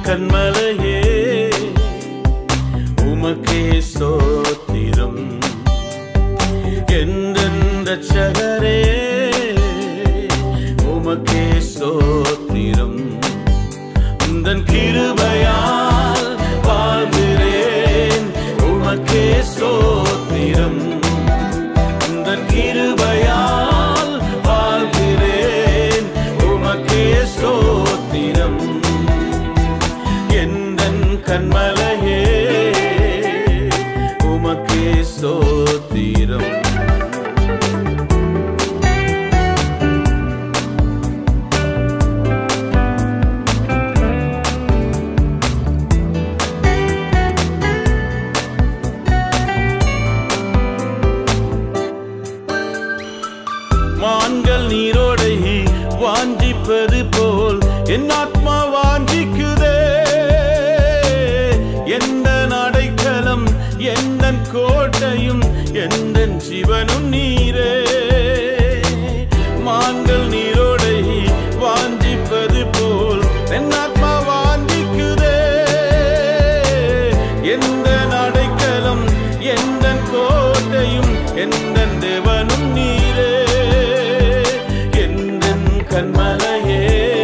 கண்மலையே உமக்கே ஸ்தோத்திரம் எந்தன் ரட்சகரே உமக்கே ஸ்தோத்திரம் உந்தன் கிருபையால் வாழ்கிறேன் உமக்கே ஸ்தோத்திரம் உந்தன் கிருபையால் வாழ்கிறேன் உமக்கே ஸ்தோத்திரம் எந்தன் கண்மலையே உமக்கே ஸ்தோத்திரம் மான்கள் நீரோடை வாஞ்சிப்பது போல் என் ஆத்மா வாஞ்சிக்குதே எந்த நடைக்கலம் எந்த கோட்டையும் எந்த சிவனும் நீரே மான்கள் நீரோடை வாஞ்சிப்பது போல் என் ஆத்மா வாஞ்சிக்குதே எந்த நடைக்கலம் எந்த கோட்டையும் எந்த தேவனும் நீரே எந்த கண்மலையே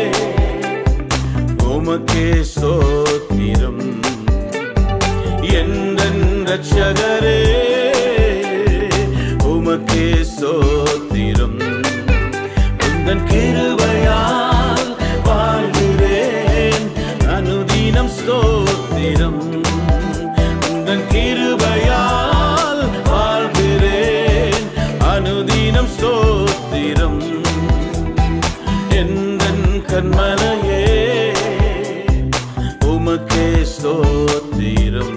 உமக்கே சோத்திரம் எந்த ரட்சகரே உமக்கே சோத்திரம் உந்தன் கிருபையால் வாழ்கிறேன் அனுதினம் ஸ்தோத்திரம் உந்தன் கிருபையால் வாழ்கிறேன் அனுதினம் ஸ்தோத்திரம் எந்தன் கண்மலையே உமக்கே ஸ்தோத்திரம்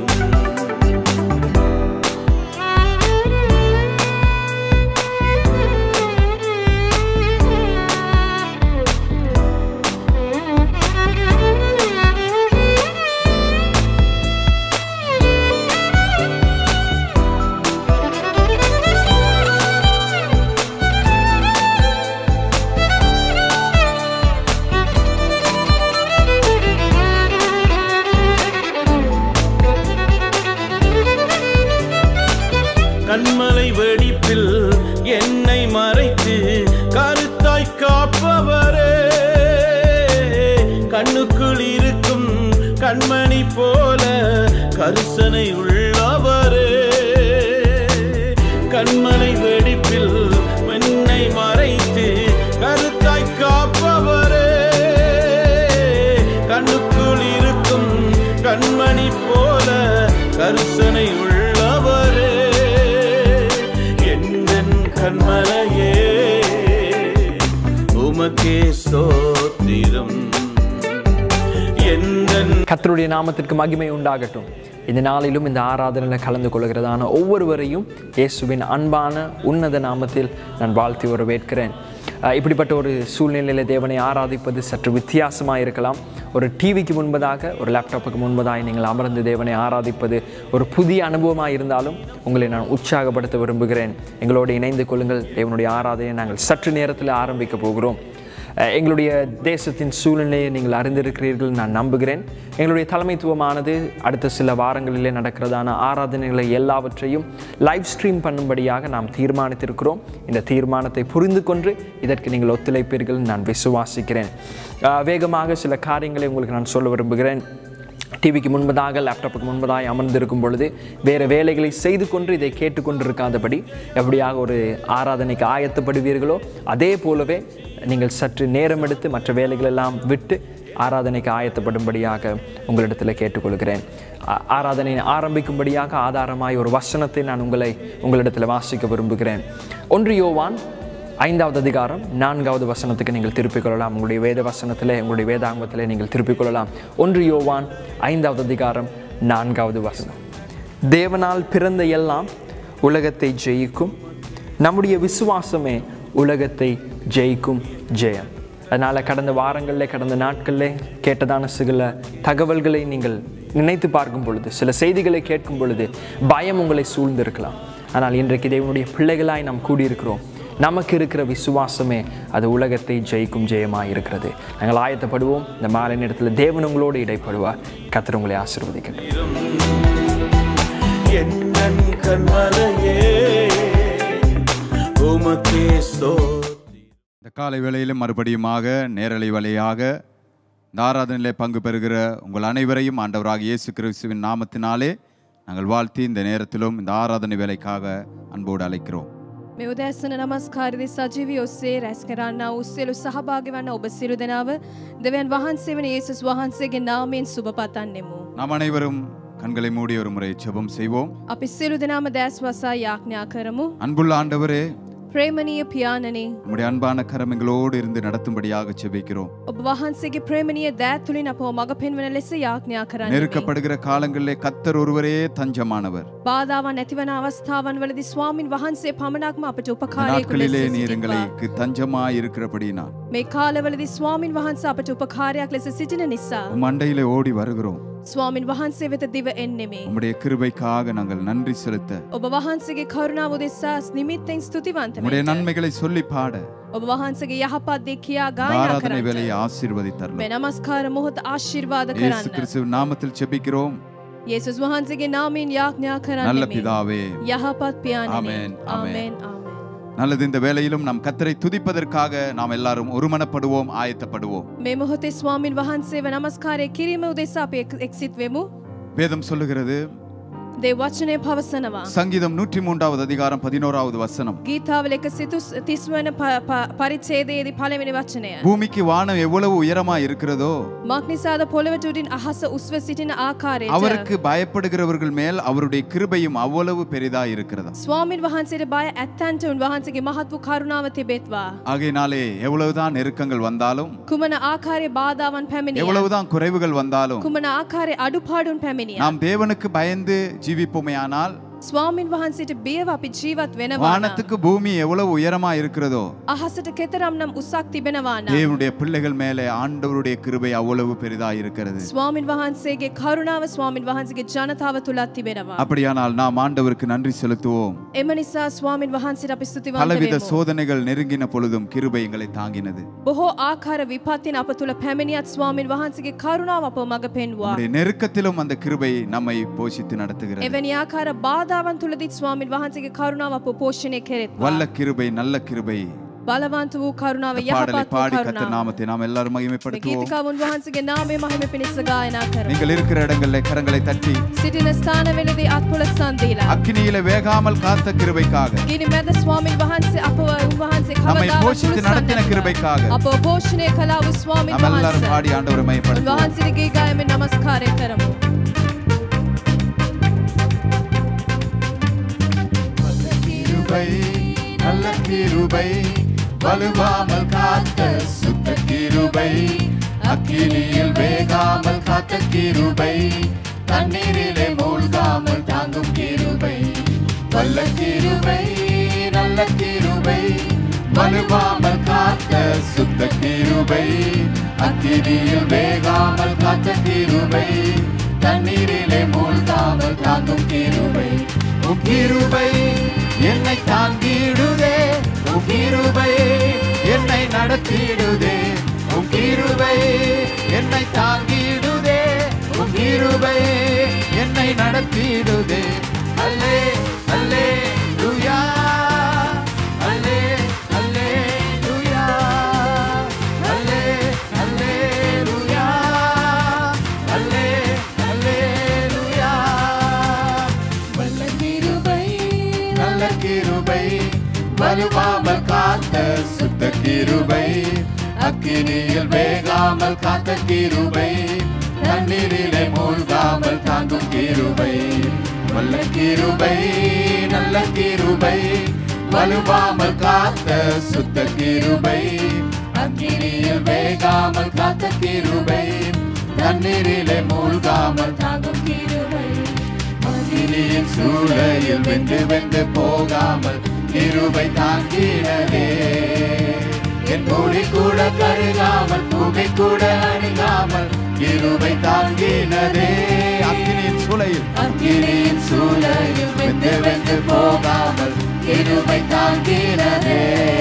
கண்மலை வெடிப்பில் என்னை மறைத்து கருத்தாய் காப்பவரே கண்ணுக்குள் இருக்கும் கண்மணி போல கருசனை உள்ளவரே கண்மலை வெடிப்பில் என்னை மறைத்து கருத்தாய் காப்பவரே கண்ணுக்குள் இருக்கும் கண்மணி போல கருசனை உள்ளவரே எந்தன் கண்மலையே உமக்கே ஸ்தோத்திரம் எந்தன் கர்த்தருடைய நாமத்திற்கு மகிமை உண்டாகட்டும் இந்த நாளிலும் இந்த ஆராதனையில் கலந்து கொள்கிறதான ஒவ்வொருவரையும் இயேசுவின் அன்பான உன்னத நாமத்தில் நான் வாழ்த்தி வரவேற்கிறேன் அஹ் இப்படிப்பட்ட ஒரு சூழ்நிலையில் தேவனை ஆராதிப்பது சற்று வித்தியாசமாக இருக்கலாம் ஒரு டிவிக்கு முன்பதாக ஒரு லேப்டாப்புக்கு முன்பதாக நீங்கள் அமர்ந்து தேவனை ஆராதிப்பது ஒரு புதிய அனுபவமாக இருந்தாலும் உங்களை நான் உற்சாகப்படுத்த விரும்புகிறேன் எங்களோடு இணைந்து கொள்ளுங்கள் தேவனுடைய ஆராதனையை நாங்கள் சற்று நேரத்தில் ஆரம்பிக்க போகிறோம் அஹ் எங்களுடைய தேசத்தின் சூழ்நிலையை நீங்கள் அறிந்திருக்கிறீர்கள் நான் நம்புகிறேன் எங்களுடைய தலைமைத்துவமானது அடுத்த சில வாரங்களிலே நடக்கிறதான ஆராதனைகளை எல்லாவற்றையும் லைவ் ஸ்ட்ரீம் பண்ணும்படியாக நாம் தீர்மானித்திருக்கிறோம் இந்த தீர்மானத்தை புரிந்து கொண்டு இதற்கு நீங்கள் ஒத்துழைப்பீர்கள் நான் விசுவாசிக்கிறேன் அஹ் வேகமாக சில காரியங்களை உங்களுக்கு நான் சொல்ல விரும்புகிறேன் டிவிக்கு முன்பதாக லேப்டாப்புக்கு முன்பதாக அமர்ந்திருக்கும் பொழுது வேறு வேலைகளை செய்து கொண்டு இதை கேட்டுக்கொண்டிருக்காதபடி எப்படியாக ஒரு ஆராதனைக்கு ஆயத்தப்படுவீர்களோ அதே போலவே நீங்கள் சற்று நேரம் எடுத்து மற்ற வேலைகளெல்லாம் விட்டு ஆராதனைக்கு ஆயத்தப்படும்படியாக உங்களிடத்தில் கேட்டுக்கொள்கிறேன் ஆ- ஆராதனை ஆரம்பிக்கும்படியாக ஆதாரமாய் ஒரு வசனத்தை நான் உங்களை உங்களிடத்தில் வாசிக்க விரும்புகிறேன் ஒன்று யோவான் ஐந்தாவது அதிகாரம் நான்காவது வசனத்துக்கு நீங்கள் திருப்பிக் கொள்ளலாம் உங்களுடைய வேத வசனத்திலே உங்களுடைய வேதாங்கத்திலே நீங்கள் திருப்பிக் கொள்ளலாம் ஒன்று யோவான் ஐந்தாவது அதிகாரம் நான்காவது வசனம் தேவனால் பிறந்த எல்லாம் உலகத்தை ஜெயிக்கும் நம்முடைய விசுவாசமே உலகத்தை ஜெயிக்கும் ஜெயம் அதனால் கடந்த வாரங்களில் கடந்த நாட்களில் கேட்டதான சில தகவல்களை நீங்கள் நினைத்து பார்க்கும் பொழுது சில செய்திகளை கேட்கும் பொழுது பயம் உங்களை சூழ்ந்திருக்கலாம் ஆனால் இன்றைக்கு தேவனுடைய பிள்ளைகளாய் நாம் கூடியிருக்கிறோம் நமக்கு இருக்கிற விசுவாசமே அது உலகத்தை ஜெயிக்கும் ஜெயமாக இருக்கிறது நாங்கள் ஆயத்தப்படுவோம் இந்த மாலை நேரத்தில் தேவன் உங்களோடு இடைப்படுவார் கத்தர் உங்களை ஆசீர்வதிக்கட்டும் என் கண்மலையே உமக்கே ஸ்தோத்திரம் இந்த காலை வேளையிலும் மறுபடியுமாக நேரலை வழியாக இந்த ஆராதனையிலே பங்கு பெறுகிற உங்கள் அனைவரையும் ஆண்டவராக இயேசு கிறிஸ்துவின் நாமத்தினாலே நாங்கள் வாழ்த்தி இந்த நேரத்திலும் இந்த ஆராதனை வேலைக்காக அன்போடு அழைக்கிறோம் මේ උදැස්සන නමස්කාරදි සජීවී ඔස්සේ රැස් කරන්න උස්සෙලු සහභාගි වන්න ඔබ සිරු දෙනාව දෙවන් වහන්සේ වන ඒසුස් වහන්සේගේ නාමයෙන් සුභ පතන්නෙමු. நாம் அனைவரும் கண்களை மூடி ஒரு முறை ஜெபம் செய்வோம் අපි සිරු දෙනාම දැස් වසා යාඥා කරමු. அன்புள்ள ஆண்டவரே ප්‍රේමණීය පියාණනේ உம்முடைய அன்பான கரம் எங்களோடு இருந்து நடத்தும்படியாக செபிக்கிறோம் ඔබ වහන්සේගේ ප්‍රේමණීය දෑත් තුළින් අපව මඟ පෙන්වන ලෙස යාඥා කරන්න. நெருக்கப்படுகிற காலங்களிலே கத்தர் ஒருவரே தஞ்சமானவர் බාධාවන් ඇතිවන අවස්ථාවන් වලදි ස්වාමින් වහන්සේ පමණක්ම අපට இந்த උපකාරයකු நாட்களிலே ලෙස நீர் සිටිනවා. எங்களுக்கு தஞ்சமாய் இருக்கிறபடினால் මේ කාලවලදි ස්වාමින් වහන්ස අපට උපකාරයක් ලෙස සිටින නිසා. உம் அண்டையிலே ஓடி வருகிறோம் ස්වාමින් වහන්සේ වෙත දිව එන්නෙමේ. உம்முடைய கிருபைக்காக நாங்கள் நன்றி செலுத்த ඔබ වහන්සේගේ කරුණාව දෙෙසා නිමිත්තෙන් ස්තුතිවන්ත உம்முடைய நன்மைகளை சொல்லி பாட ඔබ වහන්සගේ යහපත්දේ කියා இந்த ගායනා ஆராதனை කරන්න வேலையை ஆசீர்வதித்தரலாம் මේ නමස්කාර මොහොත ආශිර්වාද இயேசு කරන්න கிறிஸ்துவின் நாமத்தில் செபிக்கிறோம் යේසුස් වහන්සේගේ නාමයෙන් යාඥා நல்ல කරන්න பிதாவே යහපත් පියාණනේ ආමේන්, ආමේන්. ආමේන් ආමේන් நல்லது இந்த வேளையிலும் நாம் கத்தரை துதிப்பதற்காக நாம் எல்லாரும் ஒருமனப்படுவோம் ஆயத்தப்படுவோம் මේ මොහොතේ ස්වාමින් වහන්සේව නමස්කාරය කිරීම උදෙසා අප එක්සිත් වෙමු வேதம் சொல்லுகிறது දේ වචනය පවසනවා சங்கீதம் நூற்றி மூன்றாவது அதிகாரம் பதினோராவது வசனம் ගීතාවල එක සිතුස් තිස්වන පරිච්ඡේදයේදී පළවෙනි වචනය பூமிக்கு வானம் எவ்வளவு உயரமா இருக்கிறதோ මක් නිසාද පොළවට උඩින් අහස උස්ව සිටින ආකාරයට அவருக்கு பயப்படுகிறவர்கள் மேல் அவருடைய கிருபையும் அவ்வளவு பெரிதா இருக்கிறதா ස්වාමින් වහන්සේට බය ඇත්තන්ට උන්වහන්සේගේ මහත් වූ කරුණාව තිබෙත්වා. ஆகையினாலே எவ்வளவுதான் நெருக்கங்கள் வந்தாலும் කුමන ආකාරය බාධාවන් පැමිණිය. எவ்வளவுதான் குறைவுகள் வந்தாலும் කුමන ආකාරය අඩුපාඩුන් පැමිණිය. நாம் தேவனுக்கு பயந்து ஜீவிப்போமேயானால் ස්වාමින් වහන්සේට බියව අපි ජීවත් වෙනවා. வானத்துக்கு பூமி எவ்வளவு உயரமா இருக்கிறதோ අහසට කෙතරම් නම් උසක් තිබෙනවා නම්. தேவனுடைய பிள்ளைகள் மேலே ஆண்டவருடைய கிருபை அவ்வளவு பெரிதா இருக்கிறது ස්වාමින් වහන්සේගේ කරුණාව ස්වාමින් වහන්සේගේ ජනතාව තුළත් තිබෙනවා. அப்படியானால் நாம் ஆண்டவருக்கு நன்றி செலுத்துவோம் එම නිසා ස්වාමින් වහන්සේට අපි ස්තුතිවන්ත பலவித වෙමු. சோதனைகள் நெருங்கின பொழுதும் கிருபை எங்களை தாங்கினது බොහෝ ආකාර විපත්තින අප තුළ පැමිණියත් ස්වාමින් වහන්සේගේ කරුණාව අප මඟ පෙන්වා. நம்முடைய நெருக்கத்திலும் அந்த கிருபை நம்மை போஷித்து நடத்துகிறது එවැනි ආකාර බාධාවන් තුළදිත් ස්වාමින් වහන්සේගේ කරුණාව අප පෝෂණය කෙරෙත්වා. வல்ல கிருபை நல்ல கிருபை බලවන්ත වූ කරුණාව இந்த பாடலை යහපත් වූ பாடி கத்த කරුණාව. நாமத்தை நாம் எல்லாரும் මේ மகிமைப்படுத்துவோம் ගීතිකාවන් වහන්සේගේ නාමය මහිම පිණිස ගායනා කරමු. நீங்கள் இருக்கிற இடங்களில் கரங்களை தட்டி සිටින ස්ථානවලදී අත්පොල සන්දීලා. அக்கினியில வேகாமல் காத்த கிருபைக்காக ගිනි මැද ස්වාමින් වහන්සේ අපව උන්වහන්සේ நம்மை කවදාවත් போஷித்து පුළු நடத்தின සන්නැතිව. கிருபைக்காக අපව පෝෂණය කලා වූ ස්වාමින් நாம் எல்லாரும் වහන්සේ. பாடி ஆண்டவரை மையப்படுத்துவோம் උන්වහන්සේගේ ගී ගායමෙන් නමස්කාරය කරමු. கிருபை நல்ல கிருபை வலுவாமல் காத்த சுத்த கிருபை அக்கினியில் வேகாமல் காத்த கிருபை தண்ணீரிலே மூழ்காமல் தாங்கும் கிருபை வல்ல கிருபை நல்ல கிருபை வலுவாமல் காத்த சுத்த கிருபை அக்கினியில் வேகாமல் காத்த கிருபை தண்ணீரிலே மூழ்காமல் தாங்கும் கிருபை உம் கிருபை என்னை தாங்கிடுதே உம் கிருபை என்னை நடத்திடுதே உம் கிருபை என்னை தாங்கிடுதே உம் கிருபை என்னை நடத்திடுதே அல்லே அல்லே லுயா அல்லே அல்லே லுயா அல்லே அல்லே லுயா அல்லே அல்லே லுயா வல்ல கிருபை நல்ல கிருபை வலுவாமல் காத்த சுத்த கிருபை அக்கினியில் வேகாமல் காத்த கிருபை தண்ணீரிலே மூழ்காமல் தாங்கும் கிருபை வல்ல கிருபை நல்ல கிருபை வலுவாமல் காத்த சுத்த கிருபை அக்கினியில் வேகாமல் காத்த கிருபை தண்ணீரிலே மூழ்காமல் தாங்கும் கிருபை அகிலியின் சூளையில் வென்று வென்று போகாமல் கிருபை தாங்கினதே என் மொழி கூட கருகாமல் புகை கூட அணுகாமல் கிருபை தாங்கினதே அக்கினியின் சூளையில் அக்கினியின் சூளையில் வென்று வென்று போகாமல் கிருபை தாங்கினதே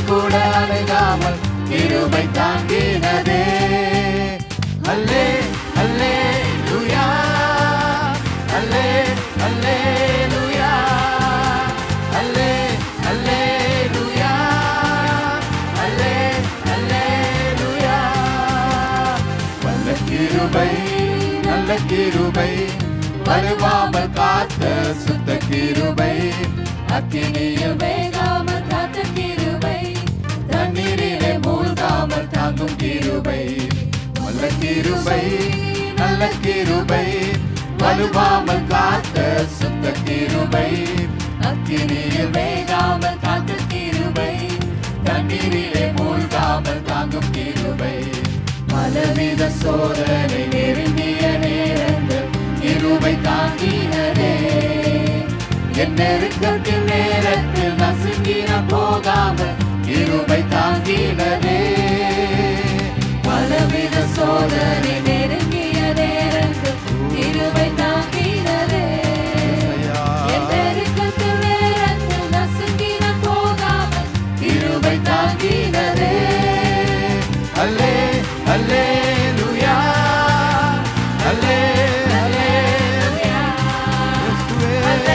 கூட அணுகாமல் கிருபை தாங்கினதே அல்லே அல்லே லுயா அல்லே அல்லே லுயா அல்லே அல்லே லுயா அல்லே அல்லே லுயா வல்ல கிருபை நல்ல கிருபை வருவாமல் காத்த சுத்த கிருபை அக்கினியில் வேகாமல் காத்த கிருபை தண்ணீரிலே மூழ்காமல் தாங்கும் கிருபை வல்ல கிருபை நல்ல கிருபை வலுவாமல் காத்த சுத்த கிருபை அக்கினியில் வேகாமல் காத்த கிருபை தண்ணீரிலே மூழ்காமல் தாங்கும் கிருபை பலவித சோதனை நெருங்கிய நேரங்கள் கிருபை தாங்கினதே என் நெருக்கத்தின் நேரத்தில் நசுங்கின போகாமல் கிருபை தாங்கினதே பலவித சோதனை நெருங்கிய நேரங்கள் கிருபை தாங்கினதே என் நெருக்கத்தில் நேரத்தில் நசுங்கின போகாமல் கிருபை தாங்கினதே அல்லே அல்லே லுயா அல்லே அல்லே இயேசுவே.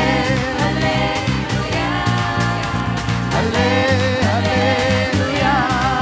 அல்லே அல்லேலூயா.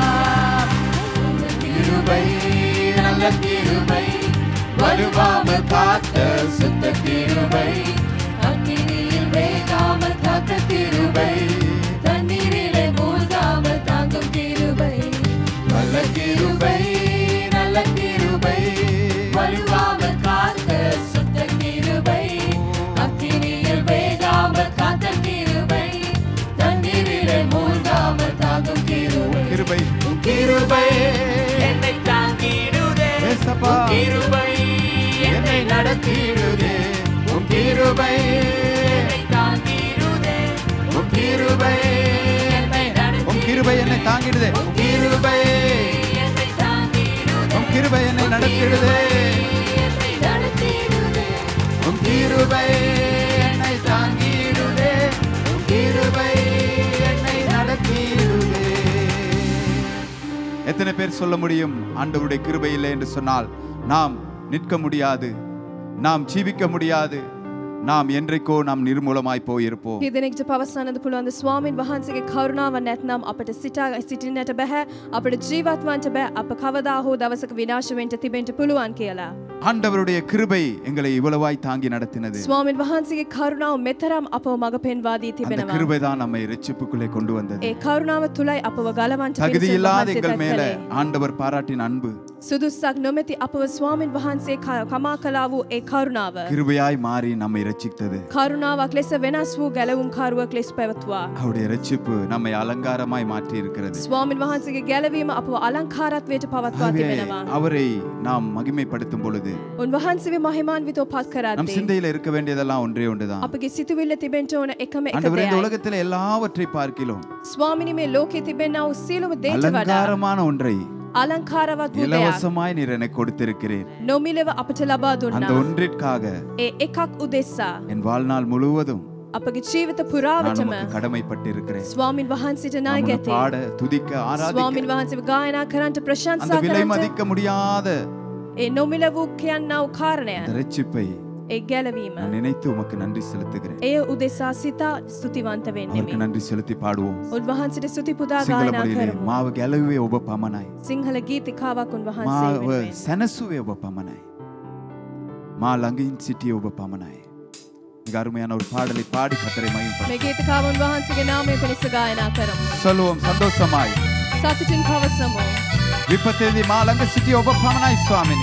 கிருபை நல்ல கிருபை வருவாமல் காத்த சுத்த கிருபை அக்கினியில் வேகாமல் காத்த கிருபை தண்ணீரிலே மூழ்காமல் தாங்கும் கிருபை நல்ல கிருபை நல்ல கிருபை வலுவாமல் காத்த சுத்த கிருபை அக்கினியில் வேகாமல் காத்த கிருபை தண்ணீரிலே மூழ்காமல் தாங்கும் கிருபை கிருபை கிருபை என்னை தாங்கிடுதே ஏசப்பா. கிருபை என்னை நடத்திடுதே உன் கிருபை என்னை தாங்கிடுதே உன் கிருபை என்னை உன் கிருபை என்னை தாங்கிடுதே உன் கிருபை என்னை தாங்கிடுதே உன் கிருபை என்னை நடத்திடுதே என்னை நடத்திடுதே உன் கிருபை என்னை தாங்கிடுதே உன் கிருபை என்னை நடத்திடுதே எத்தனை பேர் சொல்ல முடியும் ஆண்டவருடைய கிருபை இல்லை என்று சொன்னால் நாம் நிற்க முடியாது நாம் ஜீவிக்க முடியாது நாம் என்றைக்கோ நாம் நிர்மூலமாய் போயிருப்போம் හිදනෙක්ට පවසන්නද පුළුවන්ද ස්වාමීන් වහන්සේගේ කරුණාව නැත්නම් අපට සිටා සිටින්නට බැහැ අපට ජීවත්වන්ට බෑ අප කවදා හෝ දවසක විනාශවෙන්ට තිබෙන්ට පුළුවන් කියලා. ஆண்டவருடைய கிருபை எங்களை இவ்வளவாய் தாங்கி நடத்தினது ස්වාමීන් වහන්සේගේ කරුණාව මෙතරම් අපව මඟ පෙන්වාදී அந்த තිබෙනවා. கிருபை தான் நம்மை ரட்சிப்புக்குள்ளே கொண்டு வந்தது ඒ කරුණාව තුළයි අපව ගලවන්ට தகுதி இல்லாத எங்கள் පිණිස மேல කළේ. ஆண்டவர் பாராட்டின அன்பு සුදුස්සක් නොමැති අපව ස්වාමීන් වහන්සේ ක- කමා කලා වූ ඒ කරුණාව. கிருபையாய் மாறி நம்மை ரட்சித்தது කරුණාවක් ලෙස වෙනස් වූ ගැලවුම් කරුවක් ලෙස් පැවත්වා. அவருடைய ரட்சிப்பு நம்மை அலங்காரமாய் மாற்றி இருக்கிறது ස්වාමීන් වහන්සේගේ ගැලවීම අපව අලංකාරත්වයට පවත්වා ஆகவே තිබෙනවා. அவரை நாம் மகிமைப்படுத்தும் பொழுது උන්වහන්සේ මහිමාන්විතෝ පත් நம் කරද්දී. சிந்தையில இருக்க வேண்டியதெல்லாம் ஒன்றே ஒன்றுதான் අපගේ සිතුවිල්ල තිබෙන්ට ඕන එකම එක ஆண்டவரே இந்த දෙයයි. உலகத்தில் எல்லாவற்றை பார்க்கிலும் ස්වාමිනි මේ ලෝකෙ තිබෙන්න්න වූ සියලුම දේට වඩා அலங்காரமான ஒன்றை අලංකාරවත් වූ දෙයක් இலவசமாய் நீர் எனக்கு கொடுத்திருக்கிறீர் නොමිලව අපට ලබා அந்த දුන්නා. ஒன்றிற்காக ඒ එකක් උදෙස්සා. என் வாழ்நாள் முழுவதும் අපගේ ජීවිත நான் පුරාවටම உமக்கு கடமைப்பட்டிருக்கிறேன் ස්වාමින් වහන්සිට நான் නාය உம்மை ගැතේ. பாட துதிக்க ஆராதிக்க ස්වාමින් වහන්සේ ගායනා කරන්ට அந்த ප්‍රශංසා விலை කරන්ට மதிக்க முடியாத ඒ නොමිල වූ කියන්නාව කාරණය அந்த ரட்சிப்பை ඒ ගැලවීම. நான் நினைத்து உமக்கு நன்றி செலுத்துகிறேன் එය උදෙසා සිතා ස්තුතිවන්ත அவருக்கு වෙන්නෙමි. நன்றி செலுத்தி பாடுவோம் උන්වහන්සිට ස්තුති පුදා සිංහල ගායනා මොඩිලේ කරමු. මාව ගැලවේ ඔබ පමණයි සිංහල ගීතිකාවක් උන්වහන්සේ මාව වෙනුවෙන්. සැනසුවේ ඔබ පමණයි மா ළඟින් සිටිය ඔබ පමණයි மிக அருமையான ஒரு பாடலை பாடி கத்தரை மையம் මේ ගීතිකාව උන්වහන්සේගේ නාමය පිණිස ගායනා කරමු. சொல்லுவோம் சந்தோஷமாய் සතුටින් පවසමු. විපතේදී මා ළඟ සිටිය ඔබ පමණයි ස්වාමිනි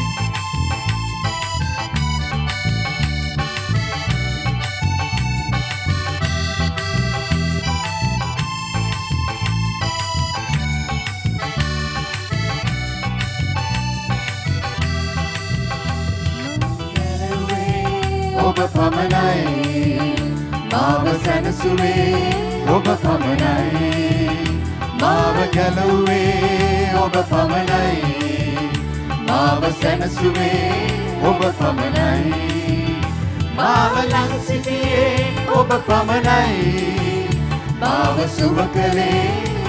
ඔබ පමණයි මාව සැනසුවේ ඔබ පමණයි මාව ගැලව්වේ ඔබ පමණයි මාව සැනසුවේ ඔබ පමණයි මාව ළඟ සිටියේ ඔබ පමණයි මාව සුව කළේ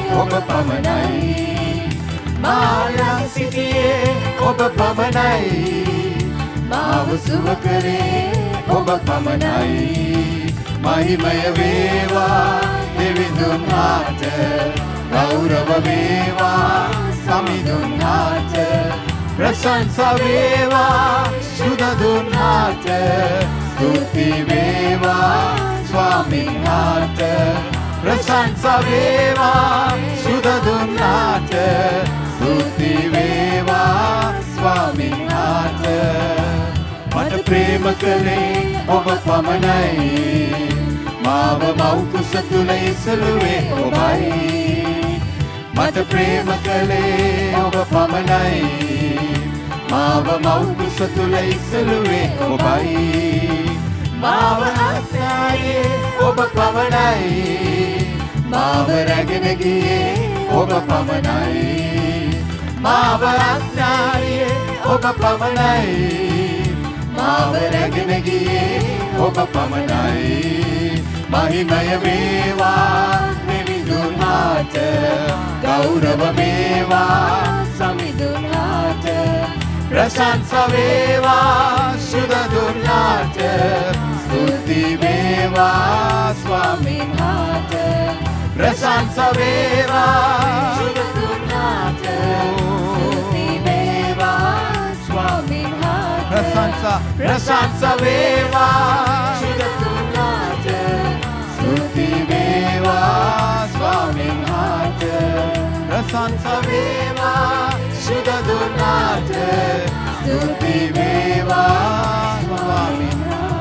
ඔබ පමණයි මාලං සිටියේ ඔබ පමණයි මාව සුව කරේ ඔබ පමණයි මහිමය වේවා දෙවිඳුන් හාට ගෞරව වේවා සමිඳුන් හාට ප්‍රශංස වේවා සුදදුන් හාට ස්තුති වේවා ස්වාමින් හාට ප්‍රශංස වේවා සුදදුන් හාට ස්තුති වේවා ස්වාමින් හාට මට ප්‍රේම කළේ ඔබ පමණයි මාව මව්කුස තුල ඉසලුවේ ඔබයි මට ප්‍රේම කළේ ඔබ පමණයි මාව මව්කුස තුල ඉසලුවේ ඔබයි මාව අත්නායේ ඔබ පමණයි මාව රැගෙන ගියේ ඔබ පමණයි මාව අත්නායේ ඔබ පමණයි මාව රැගෙන ගියේ ඔබ පමණයි මහිමය වේවා දෙවිඳුන් හාට ගෞරව වේවා සමිඳුන් හාට ප්‍රශංස වේවා සුදදුන් හාට ස්තුති වේවා ස්වාමින් හාට ප්‍රශංස වේවා සුදදුන් හාට ස්තුති වේවා ස්වාමින් හාට ප්‍රශංස ප්‍රශංස වේවා සුදදුන් හාට ස්තුති වේවා ස්වාමින් හාට ප්‍රශංස වේවා සුදදුන් හාට ස්තුති වේවා ස්වාමිன்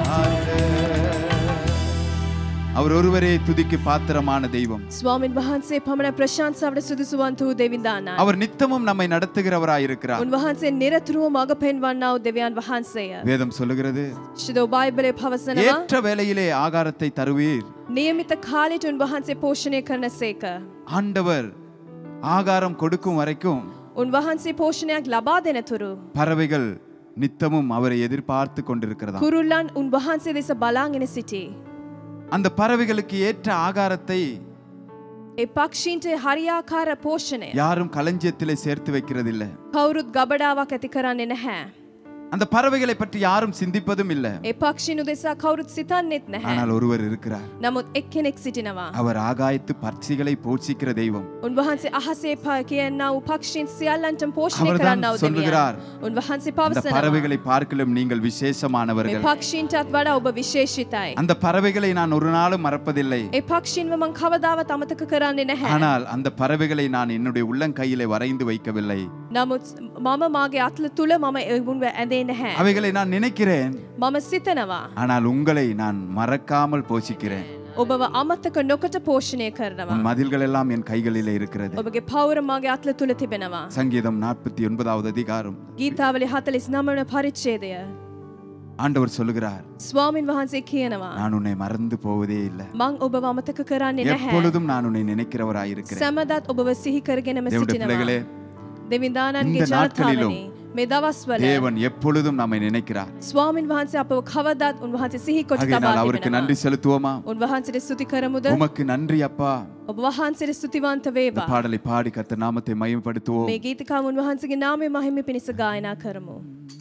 அவர் ஒருவரே துதிக்கு பாத்திரமான தெய்வம் ස්වාමින් වහන්සේ පමණ ප්‍රශංසාවට සුදුසුවන් වූ දෙවිඳානයි. அவர் நித்தமும் நம்மை நடத்துகிறவராய் இருக்கிறார் උන්වහන්සේ නිරතුරුව මඟ පෙන්වන්නා වූ දෙවියන් වහන්සේය. வேதம் சொல்லுகிறது ශිදෝ බයිබලය පවසනවා ஏற்ற வேளையிலே ஆகாரத்தை தருவீர் නියමිත කාලෙට උන්වහන්සේ පෝෂණය කරන සේක. ஆண்டவர் ஆகாரம் கொடுக்கும் வரைக்கும் උන්වහන්සේ පෝෂණයක් ලබා දෙනතුරු. பறவைகள் நித்தமும் அவரை எதிர்பார்த்து கொண்டிருக்கிறதா කුරුල්ලන් උන්වහන්සේ දෙස බලාගෙන සිටි. அந்த பறவைகளுக்கு ஏற்ற ஆகாரத்தை ඒ පක්ෂීන්ට හරියාකාර පෝෂණය. யாரும் களஞ்சியத்திலே சேர்த்து வைக்கிறதில்லை කවුරුත් ගබඩාවක් ඇති කරන්නේ නැහැ. அந்த பறவைகளை பற்றி யாரும் சிந்திப்பதும் இல்லை ඒ පක්ෂිනු දෙසා කවුරුත් සිතන්නෙත් නැහැ. ஆனால் ஒருவர் இருக்கிறார் නමුත් එක්කෙනෙක් සිටිනවා. அவர் ஆகாயத்து பட்சிகளை போஷிக்கிற தெய்வம் උන්වහන්සේ අහසේ ප කියන්න වූ පක්ෂීන් සියල්ලන්ටම පෝෂණය அவர்தான் කරන්නව சொல்லுகிறார். උන්වහන්සේ அந்த පවසනවා. பறவைகளை பார்க்கலும் நீங்கள் මේ விசேஷமானவர்கள் පක්ෂීන්ටත් වඩා ඔබ විශේෂිතයි. அந்த பறவைகளை நான் ஒரு நாளும் மறப்பதில்லை ඒ පක්ෂීන්ව මං කවදාවත් අමතක කරන්නේ නැහැ. ஆனால் அந்த பறவைகளை நான் என்னுடைய உள்ளங்கையிலே வரைந்து வைக்கவில்லை නමුත් මම මාගේ අත්ල තුළ මම එවුන්ව ඇඳේ නැහැ. அவைகளை நான் நினைக்கிறேன் මම සිතනවා. ஆனால் உங்களை நான் மறக்காமல் போஷிக்கிறேன் ඔබව අමත්තක නොකට පෝෂණය කරනවා. உன் மதில்கள் எல்லாம் என் கைகளிலே இருக்கிறது ඔබගේ පවර මගේ අත්ල තුළ තිබෙනවා. சங்கீதம் நாற்பத்தி ஒன்பதாவது அதிகாரம் ගීතාවලි හතලිස් නමන පරිච්චේදය. ஆண்டவர் சொல்லுகிறார் ස්වාමින් වහන්සේ කියනවා. நான் உன்னை மறந்து போவதே இல்லை මං ඔබ අමතක කරන්නේ නැහැ. எப்பொழுதும் நான் உன்னை நினைக்கிறவராயிருக்கிறேன் සැමදත් ඔබව සිහි කරගෙනම தேவனுடைய සිටිනවා. பிள்ளைகளே දෙවිදානන්ගේ இந்த நாட்களிலும் ජනතාවනි මේ දවස්වල தேவன் எப்பொழுதும் நம்மை நினைக்கிறார் ස්වාමින් වහන්සේ අපව කවදත් උන්වහන්සේ සිහි කොට ஆகையினால் තබා அவருக்கு තිබෙනවා. நன்றி செலுத்துவோமா උන්වහන්සේට ස්තුති කරමුද உமக்கு நன்றி அப்பா ඔබ වහන්සේට ස්තුතිවන්ත இந்த වේවා. பாடலை பாடி கத்த நாமத்தை மயமப்படுத்துவோம் මේ ගීතිකාව උන්වහන්සේගේ නාමය මහිම පිණිස ගායනා කරමු.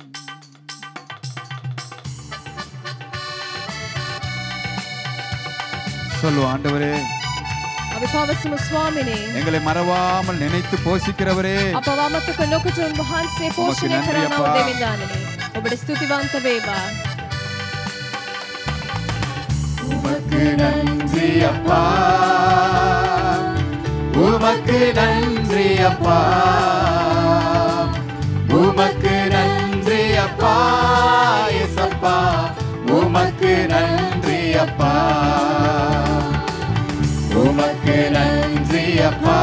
சொல்லுவோம் ஆண்டவரே අපි පවසමු ස්වාමිනේ. எங்களை மறவாமல் நினைத்து போஷிக்கிறவரே අප අමතක නොකොට උන්වහන්සේ පෝෂණය නන්දි කරනව අප්පා. දෙවිදානනේ. ඔබට ස්තුතිවන්ත වේවා. உமக்கு நன்றி அப்பா உமக்கு நன்றி அப்பா உமக்கு நன்றி அப்பா எசப்பா உமக்கு நன்றி அப்பா உமக்கு நன்றி அப்பா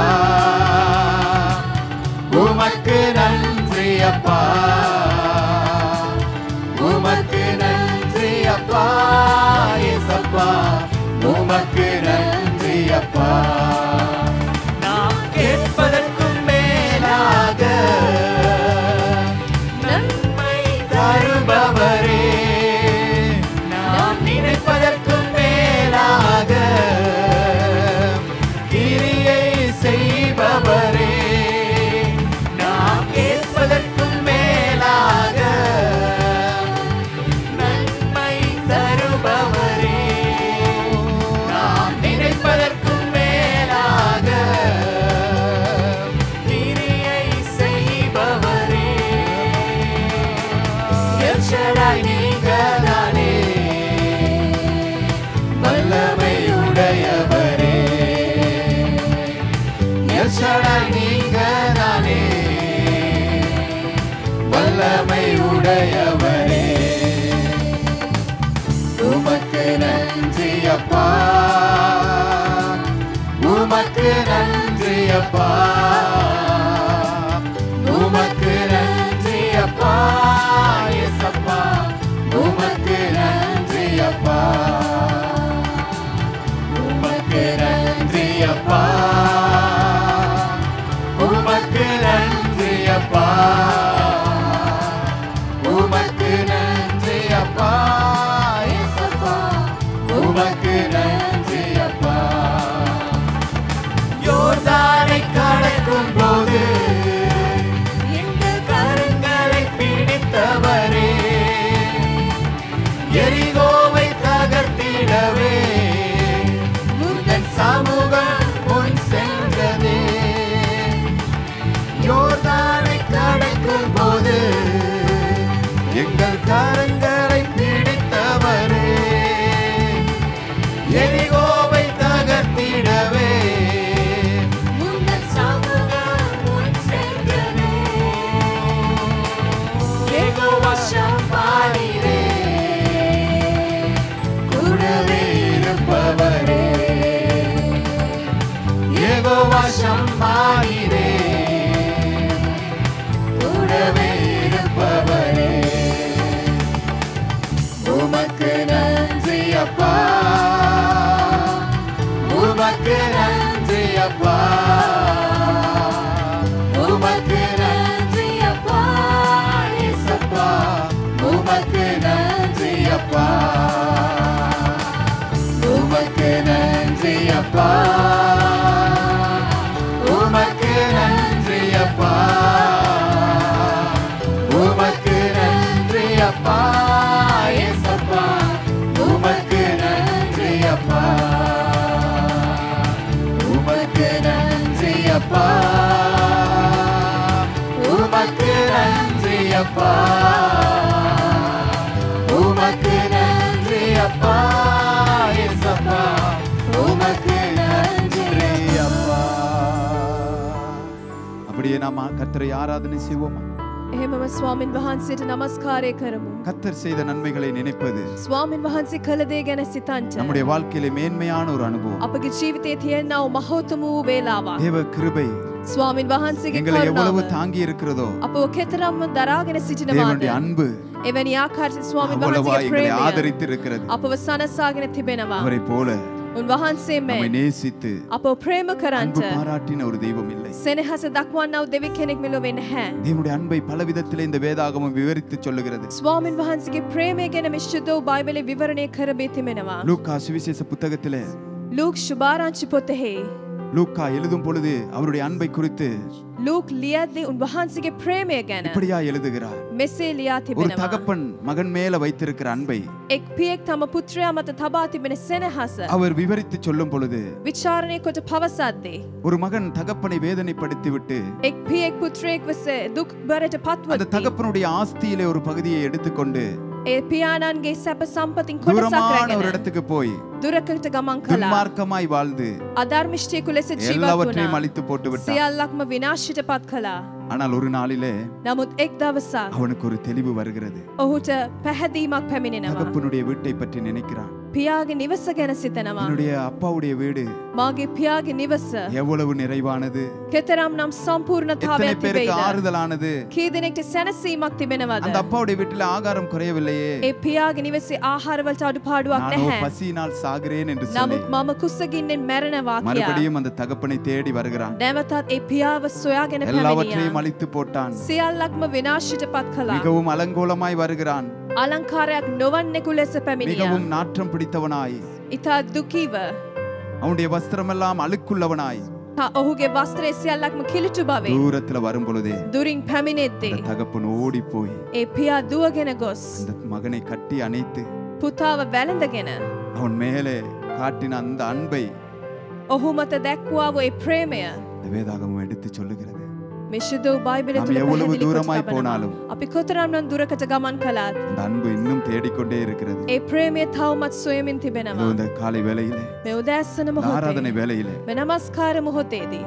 உமக்கு நன்றி அப்பா உமக்கு நன்றி அப்பா ஏசப்பா உமக்கு நன்றி அப்பா நாம் கேட்பதற்கும் மேலாக வல்லமை உடையவரே உமக்கு நன்றி அப்பா உமக்கு நன்றி அப்பா உமக்கு நன்றி அப்பா இயேசப்பா உமக்கு நன்றி அப்பா உமக்கு நன்றி அப்பா உமக்கு நன்றி அப்பா உமக்கு நன்றி அப்பா இயேசப்பா உமக்கு நன்றி அப்பா யோர்தானை கடக்கும் போது எங்கள் கரங்களை பிடித்தவரே எரிகோவை தகர்த்திடவே உங்கள் சமூகம் முன் சென்றதே யோர்தானை கடக்கும் போது எங்கள் கரங்களை பிடித்தவரே எரிகோவை தகர்த்திடவே உங்கள் சமூகம் முன் சென்றதே. யெகோவா ஷம்பானிரே, கூடவே இருப்பவரே யெகோவா ஷம்பானிரே, கூடவே இருப்பவரே உமக்கு நன்றி அப்பா உமக்கு நன்றி அப்பா உமக்கு நன்றி அப்பா இயேசப்பா உமக்கு நன்றி அப்பா உமக்கு நன்றி அப்பா உமக்கு நன்றி அப்பா உமக்கு நன்றி அப்பா இயேசப்பா உமக்கு நன்றி அப்பா உமக்கு நன்றி அப்பா உமக்கு நன்றி அப்பா உமக்கு நன்றி அப்பா இயேசப்பா உமக்கு நன்றி அப்பா அப்படியே நாம கர்த்தரை ஆராதனை செய்வோமா එහෙමම ස්වාමින් වහන්සේට නමස්කාරය කරමු. கர்த்தர் செய்த நன்மைகளை நினைப்பது ස්වාමින් වහන්සේ කළ දේ ගැන සිතන්ට. நம்முடைய வாழ்க்கையிலே மேன்மையான ஒரு அனுபவம் අපගේ ජීවිතයේ තියෙනව මහෝතම වූ වේලාවක්. தேவ கிருபை ස්වාමින් වහන්සේගේ எங்களை எவ்வளவு කරුණාව தாங்கி இருக்கிறதோ අපව කෙතරම්ම දරාගෙන සිටිනවාද. தேவனுடைய அன்பு එවැනි ආකාරයට ස්වාමින් அவ்வளவா වහන්සේගේ எங்களை ප්‍රේමය ஆதரித்து இருக்கிறது අපව සනසාගෙන තිබෙනවා. அவரை போல උන්වහන්සේ நம்மை මේ நேசித்து අපව ප්‍රේම அன்பு කරන්ට பாராட்டின ஒரு தெய்வம் இல்லை සෙනහස දක්වන්නව දෙවි කෙනෙක් මෙලොව නැහැ. தேவனுடைய அன்பை பல விதத்திலே இந்த வேதாகமம் விவரித்து சொல்லுகிறது ස්වාමින් වහන්සේගේ ප්‍රේමය ගැන මිශ්චදෝ බයිබලේ විවරණය කරබේ තිබෙනවා. லூக்கா சுவிசேஷ புத்தகத்திலே ලූක් ශුභාරංචි පොතෙහි லூக்கா எழுதும் பொழுது அவருடைய அன்பை குறித்து ලූක් ලියද්දී උන්වහන්සේගේ ප්‍රේමය ගැන இப்படியா எழுதுகிறார் මෙසේ ලියා ஒரு තිබෙනවා. தகப்பன் மகன் மேல வைத்திருக்கிற அன்பை එක් පියෙක් තම පුත්‍රයා මත තබා තිබෙන සෙනහස அவர் விவரித்து சொல்லும் பொழுது විචාරණය කොට පවසද්දී. ஒரு மகன் தகப்பனை வேதனைப்படுத்தி விட்டு එක් පියෙක් පුත්‍රයෙක් වස දුක් බරට அந்த පත්වද தகப்பனுடைய ஆஸ்தியிலே ஒரு பகுதியை எடுத்துக்கொண்டு ඒ පියාණන්ගේ සැප සම්පතින් කොටසක් தூரமான ஒரு රැගෙන இடத்துக்கு போய் දුරකට ගමන් කළා. துன்மார்க்கமாய் வாழ்ந்து අධර්මිෂ්ටයකු ලෙස ජීවත් எல்லாவற்றையும் වුණා. அழித்து போட்டு விட்டான் සියල්ලක්ම විනාශයට පත් කළා. ஆனால் ஒரு நாளிலே නමුත් එක් දවසක් அவனுக்கு ஒரு தெளிவு வருகிறது ඔහුට පැහැදීමක් පැමිණෙනවා. தகப்பனுடைய வீட்டை பற்றி நினைக்கிறான் පියාගේ නිවස ගැන සිතනවා. என்னுடைய அப்பாவுடைய வீடு මාගේ පියාගේ නිවස எவ்வளவு நிறைவானது කෙතරම් නම් எத்தனை සම්පූර්ණතාවයක් பேருக்கு තිබෙයිද. ஆறுதலானது කී දෙනෙක්ට සැනසීමක් තිබෙනවද. அந்த அப்பாவுடைய வீட்டில் ஆகாரம் குறையவில்லையே ඒ පියාගේ නිවසේ ආහාරවලට අඩුපාඩුවක් நானோ නැහැ. பசியினால் சாகிறேன் என்று சொல்லி නමුත් මම කුස්සගින්නෙන් මැරෙනවා කියා. மறுபடியும் அந்த தகப்பனை தேடி வருகிறான் නැවතත් ඒ පියාව සොයාගෙන எல்லாவற்றையும் පැමිණියා. அழித்து போட்டான் සියල්ලක්ම විනාශයට පත් කළා. மிகவும் அலங்கோலமாய் வருகிறான் අලංකාරයක් නොවන්නෙකු ලෙස පැමිණියා. மிகவும் நாற்றம் பிடித்தவனாய் ඉතා දුකීව அவனுடைய வஸ்திரமெல்லாம் அழுக்குள்ளவனாய் තා ඔහුගේ වස්ත්‍රය සියල්ලක්ම කිලිටු බවේ. தூரத்துல வரும் பொழுதே දුරින් පැමිණෙද්දේ. அந்த தகப்பன் ஓடி போய் ඒ පියා දුවගෙන ගොස්. அந்த மகனை கட்டி அணைத்து පුතාව වැළඳගෙන. அவன் மேலே காட்டின அந்த அன்பை ඔහු මත දැක්වාව ඒ ප්‍රේමය. இந்த வேதாகமம் எடுத்து சொல்லுகிறது මිශදෝ බයිබල நாம் තුළ எவ்வளவு පැහැදිලි කොට தூரமாய் තබනවා. போனாலும் අපි කොතරම් නම් දුරකට ගමන් කළාත්. அந்த அன்பு இன்னும் தேடிக்கொண்டே இருக்கிறது ඒ ප්‍රේමය තවමත් සොයමින් இதோ තිබෙනවා. இந்த காலை வேளையிலே මෙ උදෑස්සන இந்த මොහොතේ. ஆராதனை வேளையிலே මෙ නමස්කාර මොහොතේදී.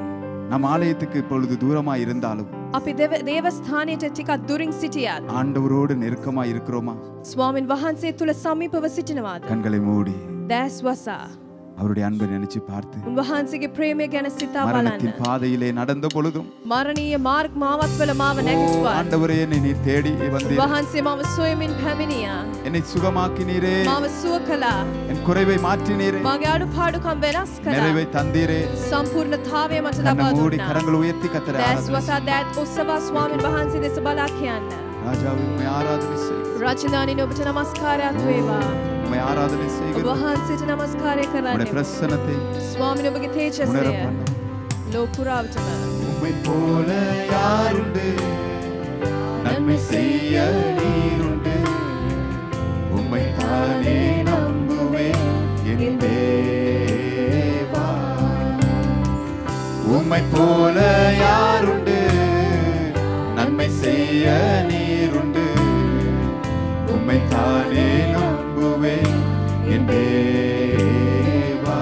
நம் ஆலயத்துக்கு இப்பொழுது தூரமா இருந்தாலும் අපි දෙව- දේවස්ථානයට ටිකක් දුරින් සිටියත් ஆண்டவரோடு நெருக்கமா இருக்கிறோமா ස්වාමින් වහන්සේ තුළ සමීපව සිටිනවාද. கண்களை மூடி දෑස් වසා. அவருடைய அன்பை நினைச்சு பார்த்து උන්වහන්සේගේ ප්‍රේමය ගැන සිතා බලන්න. மரணத்தின் பாதையிலே நடந்த பொழுதும் මරණීය මාර්ග මාවත්වල මාව නැගිට්වා. ஆண்டவரே என்னை நீ தேடி வந்தீர் වහන්සේ මව සොයමින් පැමිණියා. என்னை சுகமாக்கினீரே මාව සුව කලා. என் குறைவை மாற்றினீரே මගේ අඩු පාඩුකම් වෙනස් කලා. நிறைவை தந்தீரே සම්පූර්ණතාවය මට கண்ணை ලබා மூடி දුන්නා. கரங்களை உயர்த்தி கத்தரை දෑස් ஆராதனை වසා දෑත් ඔස්සවා ස්වාමින් වහන්සේ දෙස බලා කියන්න. ராஜாவை உம்மை ஆராதனை செய் රචනානින් ඔබට නමස්කාරයක් වේවා. உம்மை ஆராதனை ඔබ செய்கிறோம் වහන්සේට නමස්කාරය உம்முடைய කරන්න. பிரசனத்தை ස්වාමින් ඔබගේ உணர තේජසය பண்ணும் ලෝකුරාවටම. உம்மை போல யாருண்டு நன்மை செய்ய நீருண்டு உம்மை தானே நம்புவேன் என் தேவா உம்மை போல யாருண்டு நன்மை செய்ய நீருண்டு உம்மை தானே நம்புவேன் என் தேவா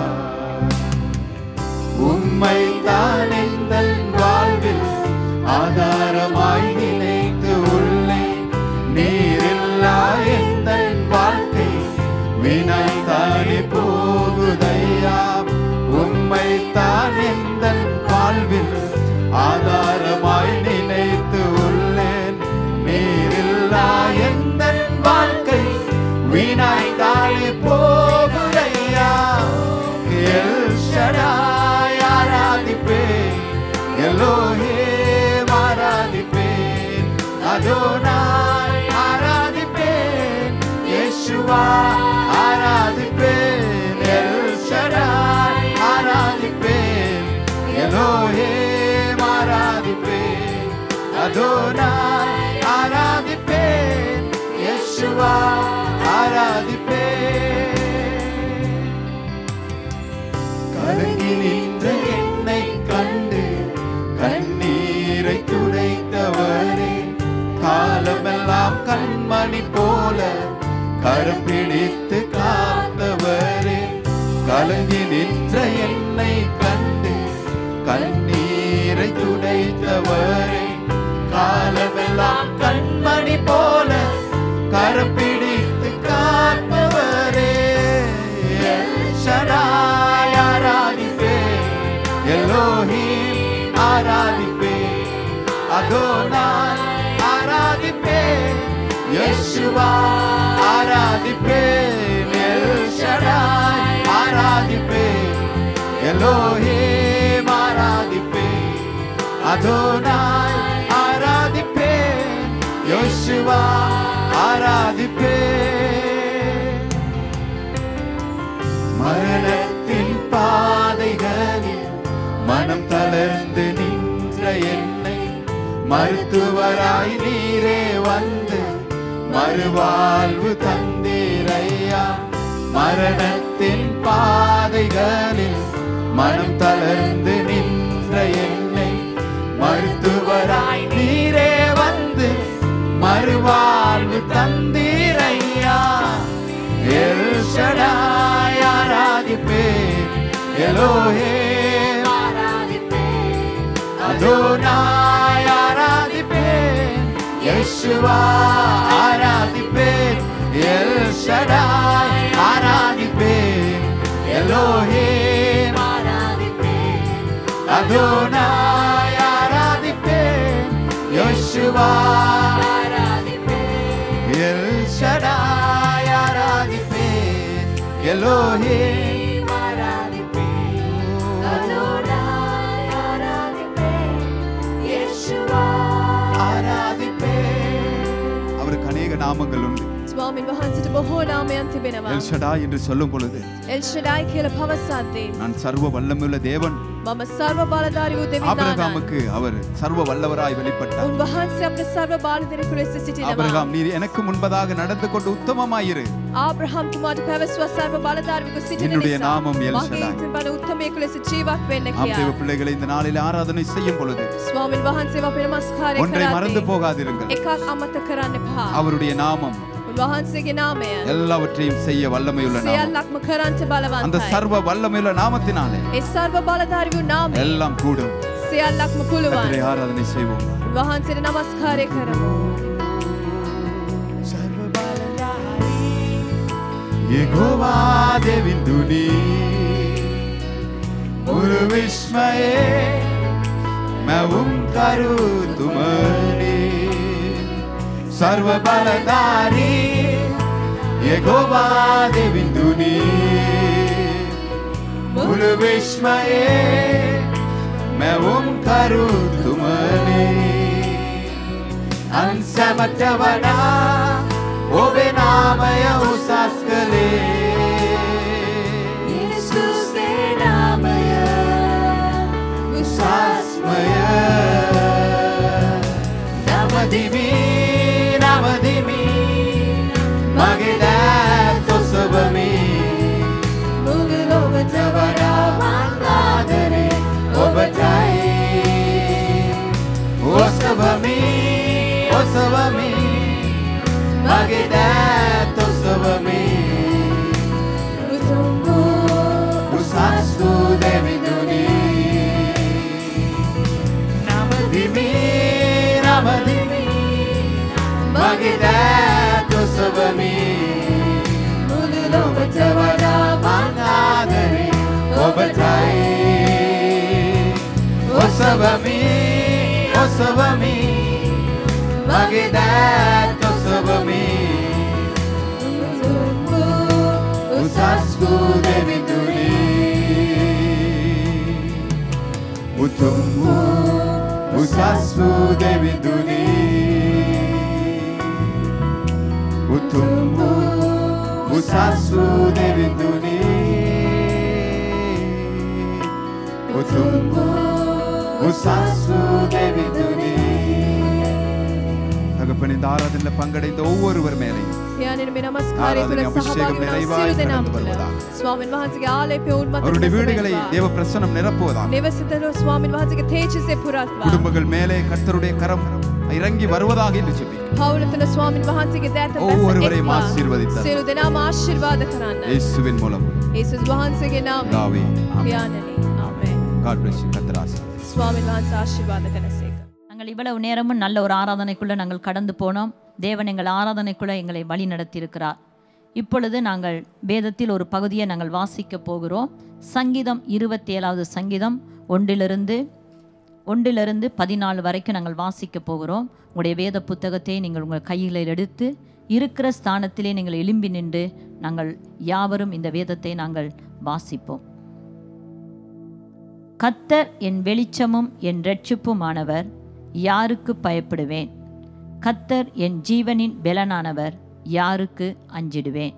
உம்மை தான் எந்தன் வாழ்வில் ஆதாரமாய் நினைத்து உள்ளே நீரில்லா எந்தன் வாழ்க்கை வீணாய் தானே போகுதையா உம்மை தான் எந்தன் வாழ்வில் ஆதாரமாய் நினைத்து உள்ளேன் நீரில்லா எந்தன் வாழ்க்கை வீணாய் தானே போகுதையா எல் ஷடாய் ஆராதிப்பேன் எல்லோஹேம் ஆராதிப்பேன் அதோனாய் ஆராதிப்பேன் இயேசுவா ஆராதிப்பேன் எல் ஷடாய் ஆராதிப்பேன் எல்லோஹேம் ஆராதிப்பேன் அதோனாய் ஆராதிப்பேன் இயேசுவா ஆராதிப்பேன் கலங்கி நின்ற என்னை கண்டு கண்ணீரை துடைத்தவரே காலமெல்லாம் கண்மணி போல கரம் பிடித்து காத்தவரே கலங்கி நின்ற என்னை கண்டு கண்ணீரை துடைத்தவரே காலமெல்லாம் கண்மணி போல கரம் பிடித்து காப்பவரே எல் ஷடாய் ஆராதிப்பேன் எல்லோஹீம் ஆராதிப்பேன் அதோனாய் ஆராதிப்பேன் யேசுவா ஆராதிப்பேன் எல் ஷடாய் ஆராதிப்பேன் எல்லோஹீம் ஆராதிப்பேன் அதோனாய் ஆராதிப்பேன் யோசுவா ஆராதிப்பேன் மரணத்தின் பாதைகளில் மனம் தளர்ந்து நின்ற என்னை மருத்துவராய் நீரே வந்து மறுவாழ்வு தந்தீரையா மரணத்தின் பாதைகளில் மனம் தளர்ந்து நின்ற என்னை மருத்துவராய் நீரே வந்து மறுவாழ்வு தந்தீரையா எல் ஷடாய் ஆராதிப்பேன் எலோஹே அதோனாய் ஆராதிப்பேன் யேசுவா ஆராதிப்பேன் எல் ஷடாய் ஆராதிப்பேன் எலோஹே அதோனாய் ஆராதிப்பேன் யேசுவா எல் ஷடாய் ஆராதிப்பேன் எலோஹே ஆராதிப்பேன் அவருக்கு அநேக நாமங்கள் உண்டு ස්වාමින් වහන්සට බොහෝ නාමයන් තිබෙනවා. எல் ஷடாய் என்று சொல்லும் பொழுது එල්ෂඩායි කියල පවසද්දේ. நான் சர்வ வல்லமுள்ள தேவன் මම සර්ව බලධාරි වූ දෙවිදාන. ஆபிரகாமுக்கு அவர் சர்வ வல்லவராய் வெளிப்பட்டார் උන්වහන්සේ අපට සර්ව බාලදෙනෙකු ලෙස සිටිනවා. ஆபிரகாம் நீர் எனக்கு முன்பதாக நடந்து கொண்டு உத்தமமாயிரு ආබ්‍රහම් තුමාට පැවස්ව සර්ව බලධාරික සිටින என்னுடைய නිසා நாமம் එල් මගේ ෂඩායි. ඉතින් බල උත්තමයෙකු ලෙස ජීවත් වෙන්න ஆம் தேவ කියා. பிள்ளைகளை இந்த நாளில் ஆராதனை செய்யும் பொழுது ස්වාමින් වහන්සේ අපේ නමස්කාරය ஒன்றை மறந்து කරද්දී போகாதிருங்கள் එකක් අමත කරන්න එපා. அவருடைய நாமம் උන්වහන්සේගේ නාමය எல்லாவற்றையும் செய்ய வல்லமையுள்ள நாமம் සියල්ලක්ම කරන්ට அந்த බලවන්තයි. சர்வ வல்லமையுள்ள நாமத்தினாலே ඒ සර්ව බලධාරි වූ නාමය எல்லாம் கூடும் සියල්ලක්ම පුළුවන්. கர்த்தரை ஆராதனை செய்வோம் වහන්සේට නමස්කාරය කරමු. யெகோவா தேவிந்துனி முழு விஸ்மயே மவும் கரு துமனி சர்வ பலதாரி யெகோவா தேவிந்துனி முழு விஸ்மயே மவும் கரு துமனி අන්සැමටවනා ඔබේ නාමය උසස් කළේ යේසුස්ගේ නාමය උසස්මය නමදිමි නමදිමි මගේ දෑත් ඔසවමි මුළු ලොවට වඩා මං ආදරේ ඔබටයි ඔසවමි ඔසවමි මගේ දෑත් ඔසවමි උතුම් වූ උසස් වූ දෙවිඳුනි නමදිමි නමදිමි මගේ දෑත් ඔසවමි මුළු ලොවට වඩා මං ආදරේ ඔබටයි ඔසවමි ඔසවමි මගේ දෑත් ඔසවමි උතුම් වූ උසස් වූ දෙවිඳුනි උතුම් වූ උසස් වූ දෙවිඳුනි උතුම් වූ උසස් වූ දෙවිඳුනි උතුම් වූ උසස් වූ දෙවිඳුනි தகப்பன் இந்த ஆராதனையில் பங்கடைந்த ஒவ்வொருவர் மேலையும் පියාණෙනි මේ නමස්කාරය තුළ ආරාධනය අභිෂේகம் සහභාගී වන நிறைவாய் සියලු දෙනාම கடந்து තුළ வருவதாக. ස්වාමීන් වහන්සේගේ ආලේපය උන්මත அவருடைய ලෙස வீடுகளை වෙත්වා. தேவ பிரசனம் நிரப்புவதாக නිවසිතල ස්වාමීන් වහන්සේගේ තේජසය පුරත්වා. குடும்பங்கள் மேலே கர்த்தருடைய கரம் இறங்கி வருவதாக என்று சொல்லி පවුල තුළ ස්වාමීන් වහන්සේගේ දෑත ඔව්වොරුවරේම බැස ආශිර්වදිත. සියලු දෙනාම ආශිර්වාද කරන්න. இயேசுவின் மூலம் ඒසුස් වහන්සේගේ නාමයෙන්. பிதாவே, ஆமென். පියාණනි. ආමේන්. God bless you கர்த்தராசி ස්වාමීන් වහන්සේ ආශිර්වාද කරසේක. நாங்கள் இவ்வளவு நேரமும் நல்ல ஒரு ஆராதனைக்குள்ள நாங்கள் கடந்து போனோம் தேவன் எங்கள் ஆராதனைக்குள்ள எங்களை வழி நடத்தியிருக்கிறார் இப்பொழுது நாங்கள் வேதத்தில் ஒரு பகுதியை நாங்கள் வாசிக்க போகிறோம் சங்கீதம் இருபத்தி ஏழாவது சங்கீதம் ஒன்றிலிருந்து ஒன்றிலிருந்து பதினாலு வரைக்கும் நாங்கள் வாசிக்க போகிறோம் உங்களுடைய வேத புத்தகத்தை நீங்கள் உங்கள் கையில் எடுத்து இருக்கிற ஸ்தானத்திலே நீங்கள் எழும்பி நின்று நாங்கள் யாவரும் இந்த வேதத்தை நாங்கள் வாசிப்போம் கத்தர் என் வெளிச்சமும் என் இரட்சிப்புமானவர் யாருக்கு பயப்படுவேன் கத்தர் என் ஜீவனின் பெலனானவர் யாருக்கு அஞ்சிடுவேன்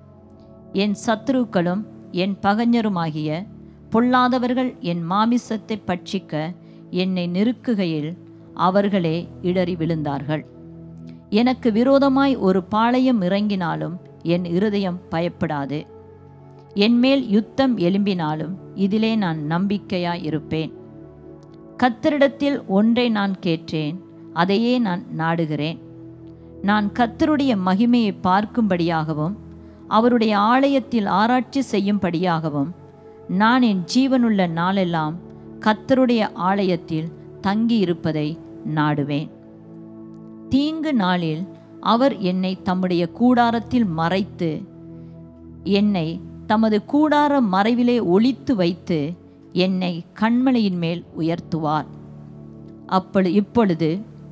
என் சத்துருக்களும் என் பகைஞருமாகிய பொல்லாதவர்கள் என் மாமிசத்தை பட்சிக்க என்னை நெருக்குகையில் அவர்களே இடறி விழுந்தார்கள் எனக்கு விரோதமாய் ஒரு பாளையம் இறங்கினாலும் என் இருதயம் பயப்படாது என்மேல் யுத்தம் எழும்பினாலும் இதிலே நான் நம்பிக்கையாய் இருப்பேன் கத்தரிடத்தில் ஒன்றை நான் கேட்டேன் அதையே நான் நாடுகிறேன் நான் கத்தருடைய மகிமையை பார்க்கும்படியாகவும் அவருடைய ஆலயத்தில் ஆராய்ச்சி செய்யும்படியாகவும் நான் என் ஜீவனுள்ள நாளெல்லாம் கத்தருடைய ஆலயத்தில் தங்கியிருப்பதை நாடுவேன் தீங்கு நாளில் அவர் என்னை தம்முடைய கூடாரத்தில் மறைத்து என்னை தமது கூடார மறைவிலே ஒளித்து வைத்து என்னை கண்மலையின் மேல் உயர்த்துவார் அப்பொழு இப்பொழுது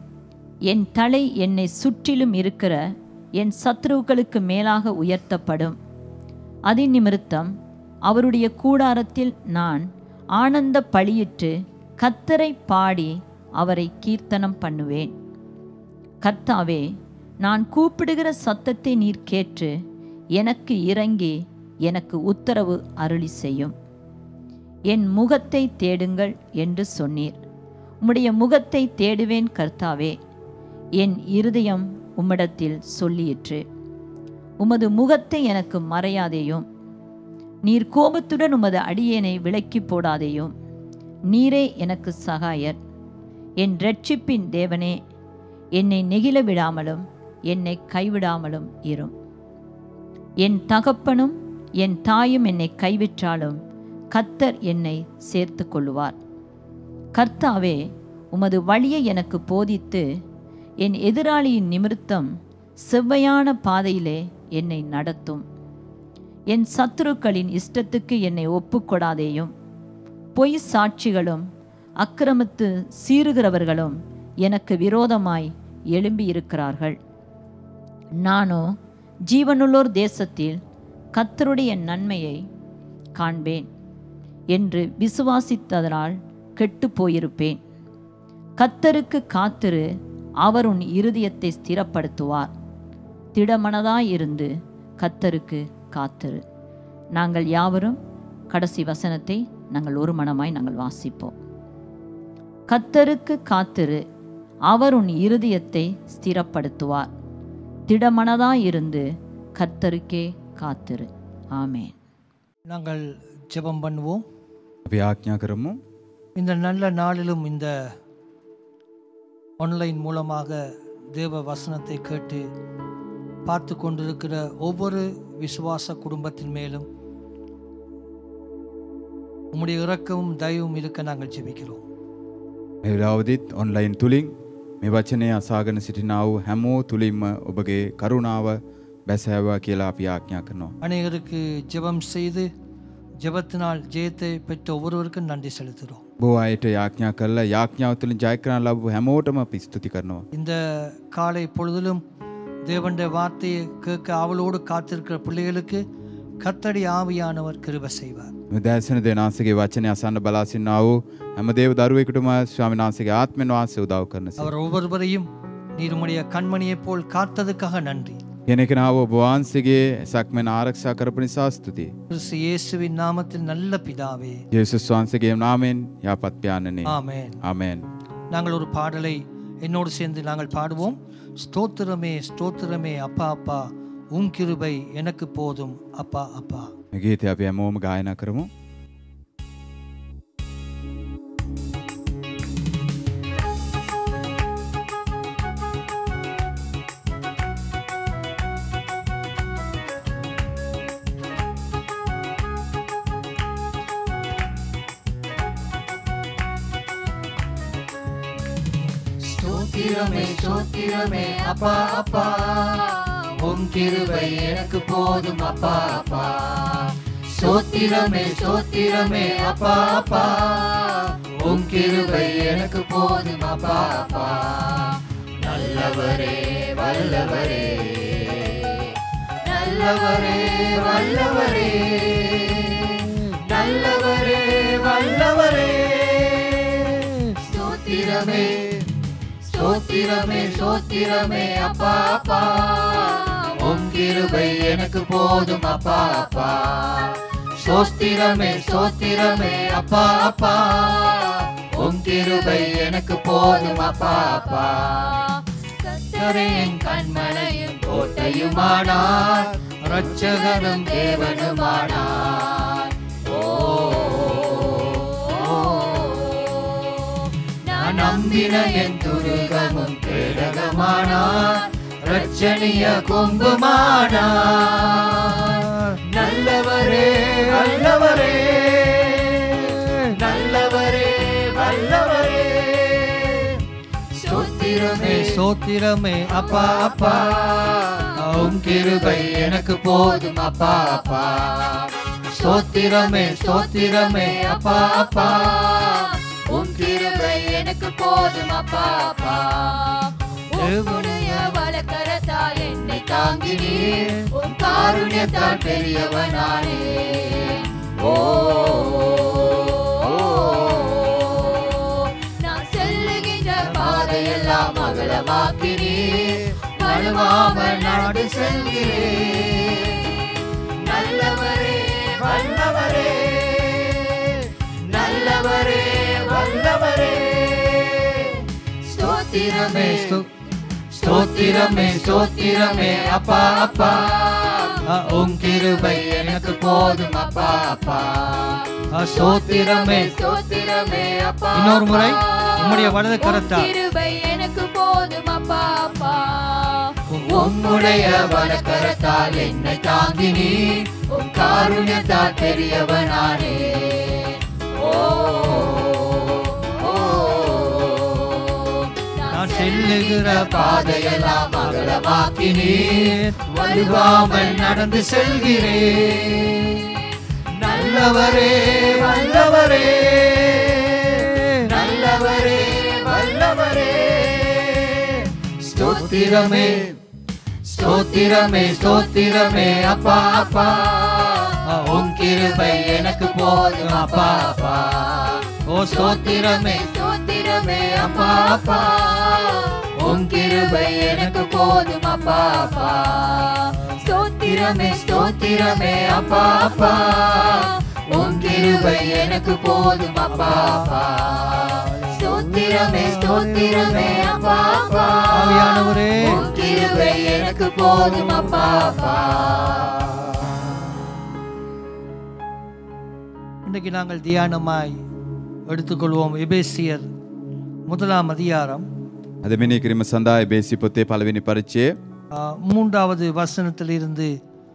என் தலை என்னை சுற்றிலும் இருக்கிற என் சத்ருக்களுக்கு மேலாக உயர்த்தப்படும் அதின் நிமித்தம் அவருடைய கூடாரத்தில் நான் ஆனந்த பழியிட்டு கத்தரை பாடி அவரை கீர்த்தனம் பண்ணுவேன் கர்த்தாவே நான் கூப்பிடுகிற சத்தத்தை நீர் கேட்டு எனக்கு இறங்கி எனக்கு உத்தரவு அருளி செய்யும் என் முகத்தை தேடுங்கள் என்று சொன்னீர் உம்முடைய முகத்தை தேடுவேன் கர்த்தாவே என் இருதயம் உம்மிடத்தில் சொல்லியிற்று உமது முகத்தை எனக்கு மறையாதேயும் நீர் கோபத்துடன் உமது அடியேனை விலக்கி போடாதேயும் நீரே எனக்கு சகாயர் என் இரட்சிப்பின் தேவனே என்னை நெகிழ விடாமலும் என்னை கைவிடாமலும் இரும் என் தகப்பனும் என் தாயும் என்னை கைவிற்றாலும் கத்தர் என்னை சேர்த்து கொள்ளுவார் கர்த்தாவே உமது வழியை எனக்கு போதித்து என் எதிராளியின் நிமித்தம் செவ்வையான பாதையிலே என்னை நடத்தும் என் சத்துருக்களின் இஷ்டத்துக்கு என்னை ஒப்புக்கொடாதேயும் பொய் சாட்சிகளும் அக்கிரமத்து சீறுகிறவர்களும் எனக்கு விரோதமாய் எழும்பியிருக்கிறார்கள் நானோ ஜீவனுள்ளோர் தேசத்தில் கர்த்தருடைய நன்மையை காண்பேன் என்று விசுவாசித்ததனால் கெட்டுப் போயிருப்பேன் கத்தருக்கு காத்திரு அவர் உன் இருதயத்தை ஸ்திரப்படுத்துவார் திடமனதாயிருந்து கத்தருக்கு காத்திரு நாங்கள் யாவரும் கடைசி வசனத்தை நாங்கள் ஒரு மனமாய் நாங்கள் வாசிப்போம் கத்தருக்கு காத்திரு அவர் உன் இருதயத்தை ஸ்திரப்படுத்துவார் திடமனதாயிருந்து கர்த்தருக்கே காத்திரு ஆமென் நாங்கள் ஜெபம் பண்ணுவோம் අපි ආඥා කරමු இந்த நல்ல நாளிலும் இந்த ஆன்லைன் மூலமாக தேவ வசனத்தை கேட்டு பார்த்து கொண்டிருக்கிற ஒவ்வொரு விசுவாச குடும்பத்தின் மேலும் உம்முடைய இரக்கமும் தயவும் இருக்க நாங்கள் ஜெபிக்கிறோம் මේ වෙලාවදිත් ඔන්ලයින් තුළින් මේ වචනය අසාගෙන සිටිනා වූ හැමෝ තුළින්ම ඔබගේ කරුණාව බැසෑවා කියලා අපි ආඥා කරනවා. அநேகருக்கு ஜெபம் செய்து ஜெபத்தினால் ஜெயத்தை பெற்ற ஒவ்வொருவருக்கும் நன்றி செலுத்துகிறோம் බෝ අයට යාඥා කරලා යාඥාව තුළින් ජයකරන ලබ හැමෝටම අපි ස්තුති කරනවා. இந்த காலை பொழுதிலும் தேவனுடைய வார்த்தையை கேட்க ஆவலோடு காத்திருக்கிற பிள்ளைகளுக்கு கத்தடி ஆவியானவர் கிருப செய்வார் දෑසන දෙනාසගේ වචනය අසන්න බලාසින්නා වූ හැම දේව දරුවෙකුටම ස්වාමිනාන්සගේ ආත්මෙන් වහන්සේ උදාව කරන அவர் ஒவ்வொருவரையும் நீருமுடைய கண்மணியைப் போல் காத்ததுக்காக நன்றி කෙනෙකනාව ඔබවහන්සේගේ සක්මෙන් ආරක්ෂා කරපු නිසා ස්තුතියි. கிறிஸ்து இயேசுவின் நாமத்தில் நல்ல பிதாவே යේසුස් වහන්සේගේ නාමෙන් යහපත් ප්යානනේ. ஆமென் ආමෙන්. நாங்கள் ஒரு பாடலை என்னோடு சேர்ந்து நாங்கள் பாடுவோம் ஸ்தோத்திரமே ஸ்தோத்திரமே அப்பா அப்பா உம் கிருபை எனக்கு போதும் அப்பா அப்பா මේ ගීතය අපි හැමෝම ගායනා කරමු. ஸ்தோத்திரமே ஸ்தோத்திரமே அப்பா அப்பா உம் கிருபை எனக்கு போதும் அப்பா அப்பா ஸ்தோத்திரமே ஸ்தோத்திரமே அப்பா அப்பா உம் கிருபை எனக்கு போதும் அப்பா அப்பா நல்லவரே வல்லவரே நல்லவரே வல்லவரே நல்லவரே வல்லவரே ஸ்தோத்திரமே ஸ்தோத்திரமே ஸ்தோத்திரமே அப்பா அப்பா உம் கிருபை எனக்கு போதும் அப்பா அப்பா சோஸ்திரமே சோத்திரமே அப்பா அப்பா உம் கிருபை எனக்கு போதும் அப்பா அப்பா கர்த்தரே என் கண்மலையும் கோட்டையுமானார் ரட்சகனும் தேவனுமானார் ஓ நான் நம்பின என் துருகமும் கேடகமானார் ரட்சணிய கொம்புமானார் நல்லவரே வல்லவரே நல்லவரே வல்லவரே ஸ்தோத்திரமே ஸ்தோத்திரமே அப்பா அப்பா உம் கிருபை எனக்கு போதும் அப்பா அப்பா ஸ்தோத்திரமே ஸ்தோத்திரமே அப்பா அப்பா உம் கிருபை எனக்கு போதும் அப்பா அப்பா உம்முடைய வலக்கரத்தால் என்னை தாங்கினீர் உம் காருண்யத்தால் பெரியவனானே ஓ நான் செல்லுகின்ற பாதையெல்லாம் அகலமாக்கிறீர் வலுவாமல் நாடு செல்கிறேன் நல்லவரே வல்லவரே நல்லவரே வல்லவரே ஸ்தோத்திரமே ஸ்தோத்திரமே ஸ்தோத்திரமே அப்பா அப்பா உம் கிருபை எனக்கு போதும் அப்பா அப்பா ஸ்தோத்திரமே ஸ்தோத்திரமே அப்பா இன்னொரு முறை உம்முடைய வலது கரத்தால் கிருபை எனக்கு போதும் அப்பா அப்பா உம்முடைய வலக்கரத்தால் என்னை தாங்கினி உம் காருண்யத்தால் பெரியவனானே ஓ ஓ, செல்லுகிற பாதையெல்லாம் அகலமாக்கினீர் வலுவாமல் நடந்து செல்கிறேன் நல்லவரே வல்லவரே நல்லவரே வல்லவரே ஸ்தோத்திரமே ஸ்தோத்திரமே ஸ்தோத்திரமே அப்பா அப்பா உன் கிருபை எனக்கு போதும் அப்பா அப்பா ஓ ஸ்தோத்திரமே ஸ்தோத்திரமே அப்பா அப்பா உன் கிருபை எனக்கு போதும் அப்பா அப்பா ஸ்தோத்திரமே ஸ்தோத்திரமே அப்பா அப்பா உன் கிருபை எனக்கு போதும் அப்பா அப்பா ஸ்தோத்திரமே ஸ்தோத்திரமே அப்பா அப்பா ஆவியானவரே. உன் கிருபை எனக்கு போதும் அப்பா அப்பா இன்றைக்கு நாங்கள் தியானமாய் எடுத்துக்கொள்வோம் எபேசியர் முதலாம் அதிகாரம் අද මෙනි කිරීම සඳහා බේසි පොත්තේ පළවෙනි පරිච්චය ஆ, மூன்றாவது வசனத்திலிருந்து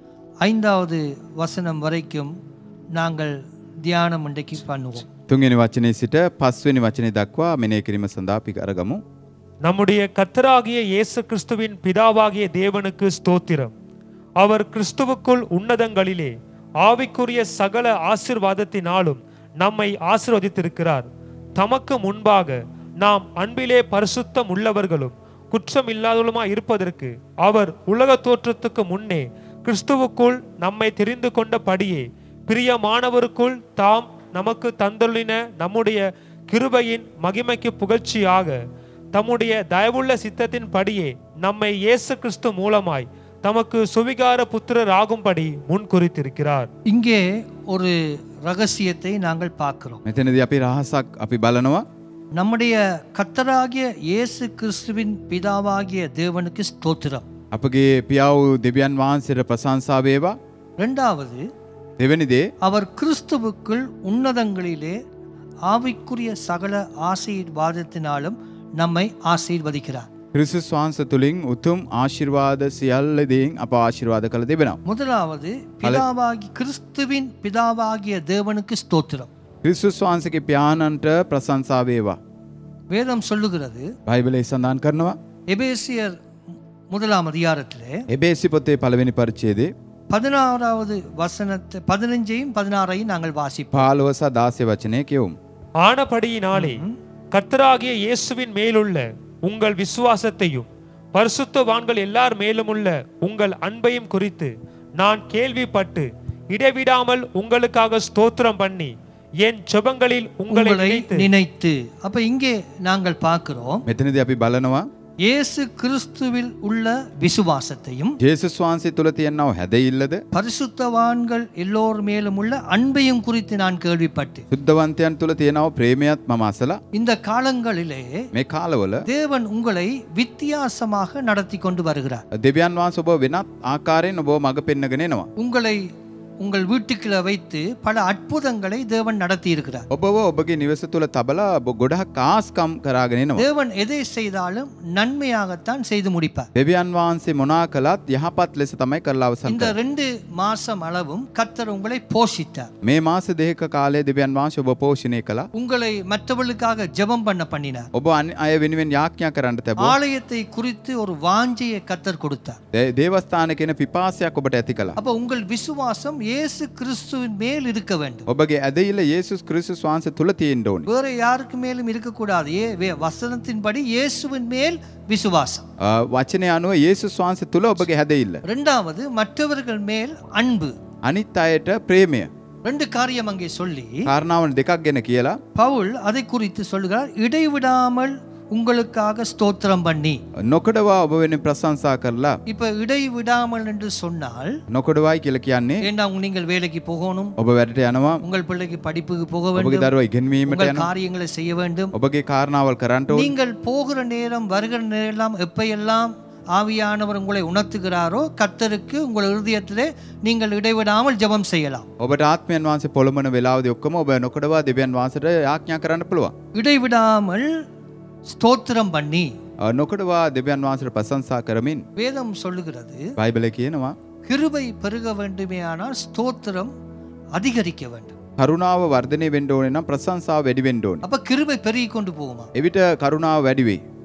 ஐந்தாவது வசனம் வரைக்கும் நாங்கள் தியானம் இன்றைக்கு பண்ணுவோம் තුන්වෙනි වචනය සිට පස්වෙනි වචනය දක්වා මෙනය කිරීම සඳහා අපි අරගමු. நம்முடைய கர்த்தராகிய இயேசு கிறிஸ்துவின் பிதாவாகிய தேவனுக்கு ஸ்தோத்திரம் அவர் கிறிஸ்துவுக்குள் உன்னதங்களிலே ஆவிக்குரிய சகல ஆசிர்வாதத்தினாலும் நம்மை ஆசிர்வதித்திருக்கிறார் தமக்கு முன்பாக நாம் அன்பிலே பரிசுத்தம் உள்ளவர்களும் குற்றம் இல்லாதவளுமாய் இருப்பதற்கு அவர் உலக தோற்றத்துக்கு முன்னே கிறிஸ்துவுக்குள் நம்மை தெரிந்து கொண்டபடியே பிரியமானவருக்குள் தாம் நமக்கு தந்துள்ளின நம்முடைய கிருபையின் மகிமைக்கு புகழ்ச்சியாக தம்முடைய தயவுள்ள சித்தத்தின் படியே நம்மை இயேசு கிறிஸ்து மூலமாய் தமக்கு சுவிகார புத்திரர் ஆகும்படி முன் குறித்திருக்கிறார் இங்கே ஒரு ரகசியத்தை நாங்கள் பார்க்கிறோம் මෙතනද අපි රහසක් අපි බලනවා நம்முடைய கர்த்தராகிய இயேசு கிறிஸ்துவின் பிதாவாகிய தேவனுக்கு ஸ்தோத்திரம் අපගේ පියාව් දෙවියන් වහන්සේට ප්‍රසංසාවේවා ரெண்டாவது දෙවැනිදේ அவர் கிறிஸ்துவுக்குள் உன்னதங்களிலே ஆவிக்குரிய சகல ஆசீர்வாதத்தினாலும் நம்மை ஆசீர்வதிக்கிறார் ක්‍රිසුස් වහන්ස තුළින් උතුම් ආශිර්වාද සියල්ලදීන් අප ආශිර්වාද කළ දෙබෙනවා. முதலாவது பிதாவாகி கிறிஸ்துவின் பிதாவாகிய தேவனுக்கு ஸ்தோத்திரம் ක්‍රිස්සුස් වහන්සගේ ප්‍යාණන්ට ප්‍රසංසාවේවා. வேதம் சொல்லுகிறது බයිබලේ සඳහන් කරනවා. எபேசியர் முதலாம் அதிகாரத்திலே එබේසි පොත්තේ පළවෙනි පරිච්චේදේ பதினாறாவது வசனத்தை பதினஞ்சையும் பதினாறையும் நாங்கள் வாசிப்போம் පාලවසා දාසය වචනය කියවුම්. ஆனபடியினாலே கர்த்தராகிய இயேசுவின் மேலுள்ள உங்கள் விசுவாசத்தையும் பரிசுத்தவான்கள் எல்லார் மேலுமுள்ள உங்கள் அன்பையும் குறித்து நான் கேள்விப்பட்டு இடைவிடாமல் உங்களுக்காக ஸ்தோத்திரம் பண்ணி என் ஜெபங்களில் உங்களை உங்களை நினைத்து நினைத்து அப்ப இங்கே நாங்கள் பார்க்கிறோம் මෙතනද අපි බලනවා இயேசு கிறிஸ்துவில் உள்ள விசுவாசத்தையும் ජේසුස් වහන්සේ තුළ තියෙන්නව හැදඉල්ලද பரிசுத்தவான்கள் எல்லோர் மேலும் உள்ள அன்பையும் குறித்து நான் கேள்விப்பட்டு සුද්ධවන්තයන් තුළ තියෙනව ප්‍රේමයත් මම අසලා இந்த காலங்களிலே මේ කාලවල தேவன் உங்களை வித்தியாசமாக நடத்தி கொண்டு வருகிறார் දෙවියන් වහන්ස ඔබ වෙනත් ආකාරයෙන් ඔබ මඟ පෙන්න්නගෙනෙනවා. உங்களை உங்கள் வீட்டுக்குள்ள வைத்து பல அற்புதங்களை தேவன் நடத்தி இருக்கிறார் ඔබව ඔබගේ නිවස තුළ තබලා ඔබ ගොඩක් කාස්කම් කරාගෙනෙනවා. தேவன் எதை செய்தாலும் நன்மையாகத்தான் செய்து முடிப்பார் දෙවියන් වහන්සේ මොනා කළත් යහපත් ලෙස තමයි කරලා අවසන් இந்த කරන්නේ. ரெண்டு மாசம் அளவும் கர்த்தர் உங்களை போஷித்தார் මේ මාස දෙක කාලේ දෙවියන් වහන්සේ ඔබ පෝෂණය කළා. உங்களை மற்றவர்களுக்காக ஜெபம் பண்ண பண்ணினார் ඔබ අනි අය වෙනුවෙන් යාඥා කරන්න තැබුවා. ஆலயத்தை குறித்து ஒரு வாஞ்சையை கர்த்தர் கொடுத்தார் දේ- දේවස්ථාන කියන පිපාසයක් ඔබට ඇති කළා. அப்ப உங்கள் விசுவாசம் இயேசு கிறிஸ்துவின் மேல் இருக்க வேண்டும் ඔබගේ ඇදහිල්ල යේසුස් ක්‍රිස්තුස් වහන්සේ තුළ තියෙන්න ඕනේ. வேற யாருக்கு மேலும் இருக்கக்கூடாது ஏ வே- வசனத்தின்படி இயேசுவின் மேல் விசுவாசம் අ, වචනය අනුව යේසුස් වහන්සේ තුළ ඔබගේ හැදඉල්ල. ரெண்டாவது மற்றவர்கள் மேல் அன்பு අනිත් අයට ප්‍රේමය. ரெண்டு காரியம் அங்கே சொல்லி කාරණාවන් දෙකක් ගැන කියලා பவுல் அதை குறித்து சொல்லுகிறார் இடைவிடாமல் உங்களுக்காக ஸ்தோத்திரம் பண்ணி නොකඩවා ඔබ වෙන ප්‍රශංසා කරලා இப்ப இடைவிடாமல் என்று சொன்னால் නොකොඩවයි කියල කියන්නේ ஏண்டா உங்க- நீங்கள் வேலைக்கு போகணும் ඔබ වැඩට යනවා உங்கள் பிள்ளைக்கு படிப்புக்கு போக ඔබගේ வேண்டும் දරුව ඉගෙන්වීමට உங்கள் යන காரியங்களை செய்ய வேண்டும் ඔබගේ කාරණාවල් කරන්නට ඕන. நீங்கள் போகிற நேரம் வருகிற நேரம் எப்பையெல்லாம் ஆவியானவர் உங்களை உணர்த்துகிறாரோ கர்த்தருக்கு உங்கள் இருதயத்திலே நீங்கள் இடைவிடாமல் ஜெபம் செய்யலாம் ඔබට ආත්මයන් වහන්සේ පොළමන වෙලාවද ඔක්කම ඔබ නොකඩවා දෙවියන් වහන්සට යාඥා කරන්න පුළුවන්. இடைவிடாமல் ஸ்தோத்திரம் பண்ணி නොකඩවා දෙවියන් වහන්සට ප්‍රසංසා කරමින් வேதம் சொல்லுகிறது බයිබල කියනවා. கிருபை பெருக வேண்டுமேயானால் ஸ்தோத்திரம் அதிகரிக்க வேண்டும் කරුණාව වර්ධනය වෙන්ඩ ඕන නම් ප්‍රසංසා වැඩි වෙන්ඩ ඕන. அப்ப கிருபை பெருகி கொண்டு போகுமா එවිට කරුණාව වැඩිවෙයි.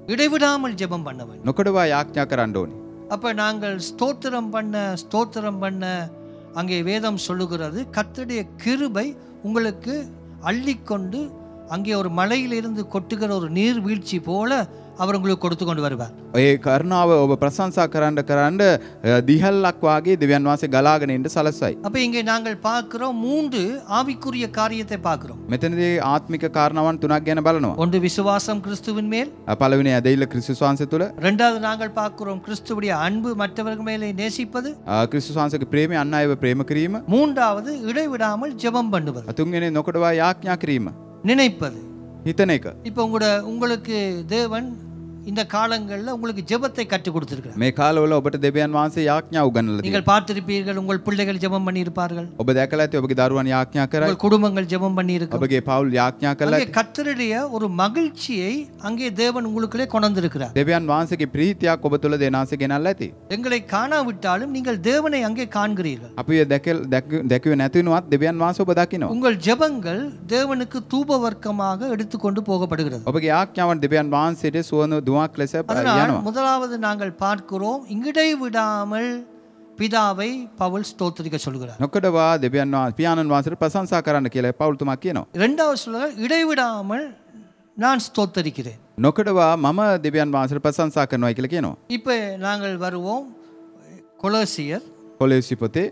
இடைவிடாமல் ஜெபம் பண்ண வேண்டும் නොකඩවා යාඥා කරන්න ඕනි. அப்ப நாங்கள் ஸ்தோத்திரம் பண்ண ஸ்தோத்திரம் பண்ண அங்கே வேதம் சொல்லுகிறது கர்த்தருடைய கிருபை உங்களுக்கு அள்ளிக்கொண்டு அங்கே ஒரு மலையிலிருந்து கொட்டுகிற ஒரு நீர் வீழ்ச்சி போல அவர் உங்களுக்கு கொடுத்து கொண்டு வருவார் ඒ කරුණාව ඔබ ප්‍රසංසා කරන්න කරන්න අ, දිහල්ලක් වගේ දෙවියන් වහන්සේ ගලාගෙන ඉන්න සලසයි. அப்ப இங்கே நாங்கள் பார்க்கிறோம் மூன்று ஆவிக்குரிய காரியத்தை பார்க்கிறோம் මෙතනදී ආත්මික කාරණාවන් තුනක් ගැන බලනවා. ஒன்று விசுவாசம் கிறிஸ்துவின் மேல் පළවෙනි ඇදහිල්ල ක්‍රිස්තුස් වහන්සේ තුළ ரெண்டாவது நாங்கள் பார்க்கிறோம் கிறிஸ்துவுடைய அன்பு மற்றவர்கள் மேலே நேசிப்பது ක්‍රිස්තුස් වහන්සේගේ ප්‍රේමය අන්න අයව ප්‍රේම කිරීම மூன்றாவது இடைவிடாமல் ஜெபம் பண்ணுவது තුන්වෙනි නොකඩවා යාඥා කිරීම. நினைப்பது හිතන එක. இப்போ உங்களோட உங்களுக்கு தேவன் இந்த காலங்களில் உங்களுக்கு ஜெபத்தை கற்றுக் கொடுத்திருக்கிறார் මේ කාලවල ඔබට දෙවියන් වහන්සේ යාඥා උගන්වලා තියෙනවා. நீங்கள் பார்த்திருப்பீர்கள் உங்கள் பிள்ளைகள் ஜெபம் பண்ணி இருப்பார்கள் ඔබ දැකලා ඇති ඔබගේ දරුවන් යාඥා කරයි. உங்கள் குடும்பங்கள் ஜெபம் பண்ணி இருக்கும் ඔබගේ පවුල් යාඥා කළා. அங்கே கத்தருடைய ஒரு மகிழ்ச்சியை அங்கே தேவன் உங்களுக்குள்ளே கொண்டிருக்கிறார் දෙවියන් වහන්සේගේ ප්‍රීතියක් ඔබ තුළ දෙනාසේ ගෙනල්ලා ඇති. எங்களை காணாவிட்டாலும் நீங்கள் தேவனை அங்கே காண்கிறீர்கள் අපි එය දැකල් දැකුවේ නැතිවෙනවත් දෙවියන් වහන්සේ ඔබ දකිනවා. உங்கள் ஜெபங்கள் தேவனுக்கு தூப வர்க்கமாக எடுத்துக்கொண்டு போகப்படுகிறது ඔබගේ යාඥාවන් දෙවියන් වහන්සේට සුවඳ දුවක් ලෙස அதனால் යනවා. முதலாவது நாங்கள் பார்க்கிறோம் இங்கிடை விடாமல் பிதாவை பவுல் ஸ்தோத்திரிக்க சொல்கிறார் නොකඩවා දෙවියන් වහන්සේ පියාණන් වහන්සේට ප්‍රශංසා කරන්න කියලා පවුල්තුමා කියනවා. இரண்டாவது சொல்லுகிறார் இடைவிடாமல் நான் ஸ்தோத்தரிக்கிறேன் නොකඩවා මම දෙවියන් වහන්සේට ප්‍රශංසා කරනවා කියලා කියනවා. இப்போ நாங்கள் வருவோம் கொலோசியர் කොලෙසි පොතේ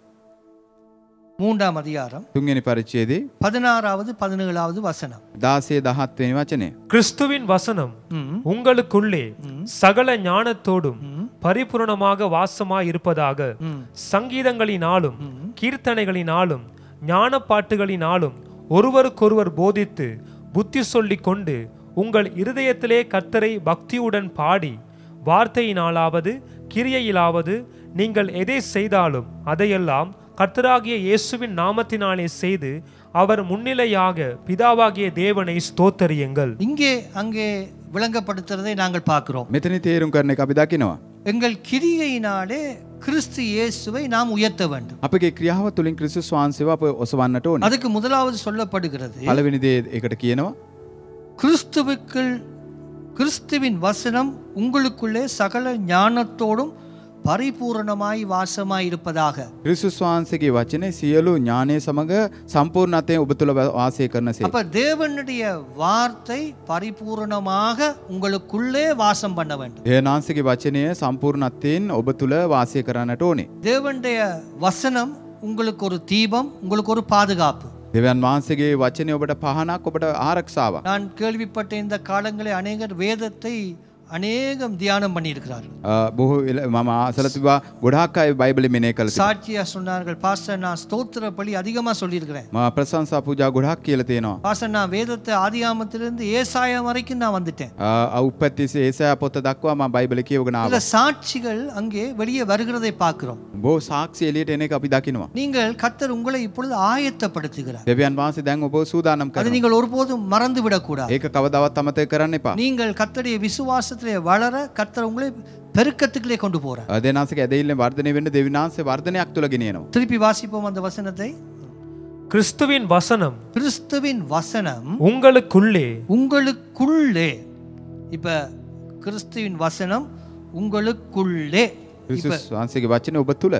மூன்றாம் அதிகாரம் තුන්වෙනි පරිච්ඡේදයේ பதினாறாவது பதினேழாவது வசனம் 16 17 වෙනි වචනය. கிறிஸ்துவின் வசனம் ம். உங்களுக்குள்ளே சகல ஞானத்தோடும் பரிபூரணமாக வாசமாய் இருப்பதாக சங்கீதங்களினாலும் கீர்த்தனைகளினாலும் ஞான பாட்டுகளினாலும் ஒருவருக்கொருவர் போதித்து புத்தி சொல்லிக் கொண்டு உங்கள் இருதயத்திலே கர்த்தரை பக்தியுடன் பாடி வார்த்தையினாலாவது கிரியையிலாவது நீங்கள் எதை செய்தாலும் அதையெல்லாம் கர்த்தராகிய இயேசுவின் நாமத்தினாலே செய்து அவர் முன்னிலையாக பிதாவாகிய தேவனை ஸ்தோத்தரியுங்கள் இங்கே அங்கே விளங்கப்படுத்துறதை நாங்கள் பார்க்கிறோம் මෙතන තේරුම් කරන එක අපි දකිනවා. எங்கள் கிரியையினாலே கிறிஸ்து இயேசுவை நாம் உயர்த்த வேண்டும் අපගේ ක්‍රියාව තුළින් ක්‍රිස්තුස් වහන්සේව අප ඔසවන්නට ඕනේ. அதுக்கு முதலாவது சொல்லப்படுகிறது පළවෙනි දේ එකට කියනවා கிறிஸ்துவுக்குள் கிறிஸ்துவின் வசனம் உங்களுக்குள்ளே சகல ஞானத்தோடும் பரிபூரணமாய் வாசமாய் இருப்பதாக ක්‍රිස්තුස් වහන්සේගේ වචනේ සියලු ඥානය සමග සම්පූර්ණත්වයෙන් ඔබ තුළ වාසය කරන සේ. அப்ப தேவனுடைய வார்த்தை பரிபூரணமாக உங்களுக்குள்ளே வாசம் பண்ண வேண்டும் දේනාන්සේගේ වචනය සම්පූර්ණත්වයෙන් ඔබ තුළ වාසය කරන්නට ඕනේ. தேவனுடைய வசனம் உங்களுக்கு ஒரு தீபம் உங்களுக்கு ஒரு பாதுகாப்பு දෙවන් වහන්සේගේ වචනය ඔබට පහනක් ඔබට ආරක්ෂාවක්. நான் கேள்விப்பட்ட இந்த காலங்களில் அநேகர் வேதத்தை அநேகம் தியானம் பண்ணியிருக்கிறார்கள் අ, බොහෝ වෙල- මම ආසල තිබා ගොඩාක් අය බයිබලෙ මෙනේ කළ තිබෙනවා. சாட்சியா சொன்னார்கள் பாஸ்டர் நான் ஸ்தோத்திர பலி அதிகமா சொல்லியிருக்கிறேன் මම ප්‍රශංසා පූජා ගොඩාක් කියලා තියෙනවා. பாஸ்டர் நான் வேதத்தை ஆதியாமத்திலிருந்து ஏசாயம் வரைக்கும் நான் வந்துட்டேன் උපත්තිසේ ඒසය පොත දක්වා ම බයිබල කියවගෙන சில ආවා. சாட்சிகள் அங்கே வெளியே வருகிறதை பார்க்கிறோம் බෝ සාක්ෂි එලියට එන එක අපි දකිනවා. நீங்கள் கர்த்தர் உங்களை இப்பொழுது ஆயத்தப்படுத்துகிறார் දෙවියන් වහන්සේ දැන් ඔබ සූදානම් அதை කරනවා. நீங்கள் ஒருபோதும் மறந்து விடக்கூடாது ඒක කවදාවත් අමතක කරන්න එපා. நீங்கள் கர்த்தருடைய விசுவாசத்திலே வளர கர்த்தர் உங்களை பெருக்கத்துக்குள்ளே கொண்டு போறார் දෙනාසක ඇදයිල්ල වර්ධනය වෙන්න දෙවිනාන්සේ වර්ධනයක් තුළ ගෙනියනවා. திருப்பி வாசிப்போம் அந்த வசனத்தை கிறிஸ்துவின் வசனம் கிறிஸ்துவின் வசனம் உங்களுக்குள்ளே உங்களுக்குள்ளே இப்ப கிறிஸ்துவின் வசனம் உங்களுக்குள்ளே இப்ப ක්‍රිස්තුස් වහන්සේගේ වචන ඔබ තුළ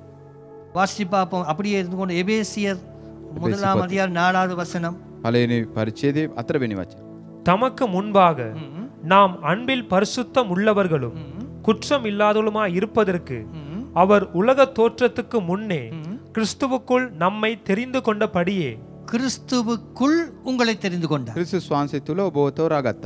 வாசிச்சு பார்ப்போம் அப்படியே இருந்து கொண்டு எபேசியர் முதலாம் அதிகாரம் நாலாவது வசனம் පලනි පරිච්චේදය අතරවෙනි වචන. தமக்கு முன்பாக நாம் அன்பில் பரிசுத்தம் உள்ளவர்களும் குற்றம் இல்லாதவளுமாய் இருப்பதற்கு அவர் உலக தோற்றத்துக்கு முன்னே கிறிஸ்துவுக்குள் நம்மை தெரிந்து கொண்டபடியே கிறிஸ்துவுக்குள் உங்களை தெரிந்து கொண்டார் ක්‍රිස්තුස් වහන්සේ තුළ ඔබ තෝරා ගත්තා.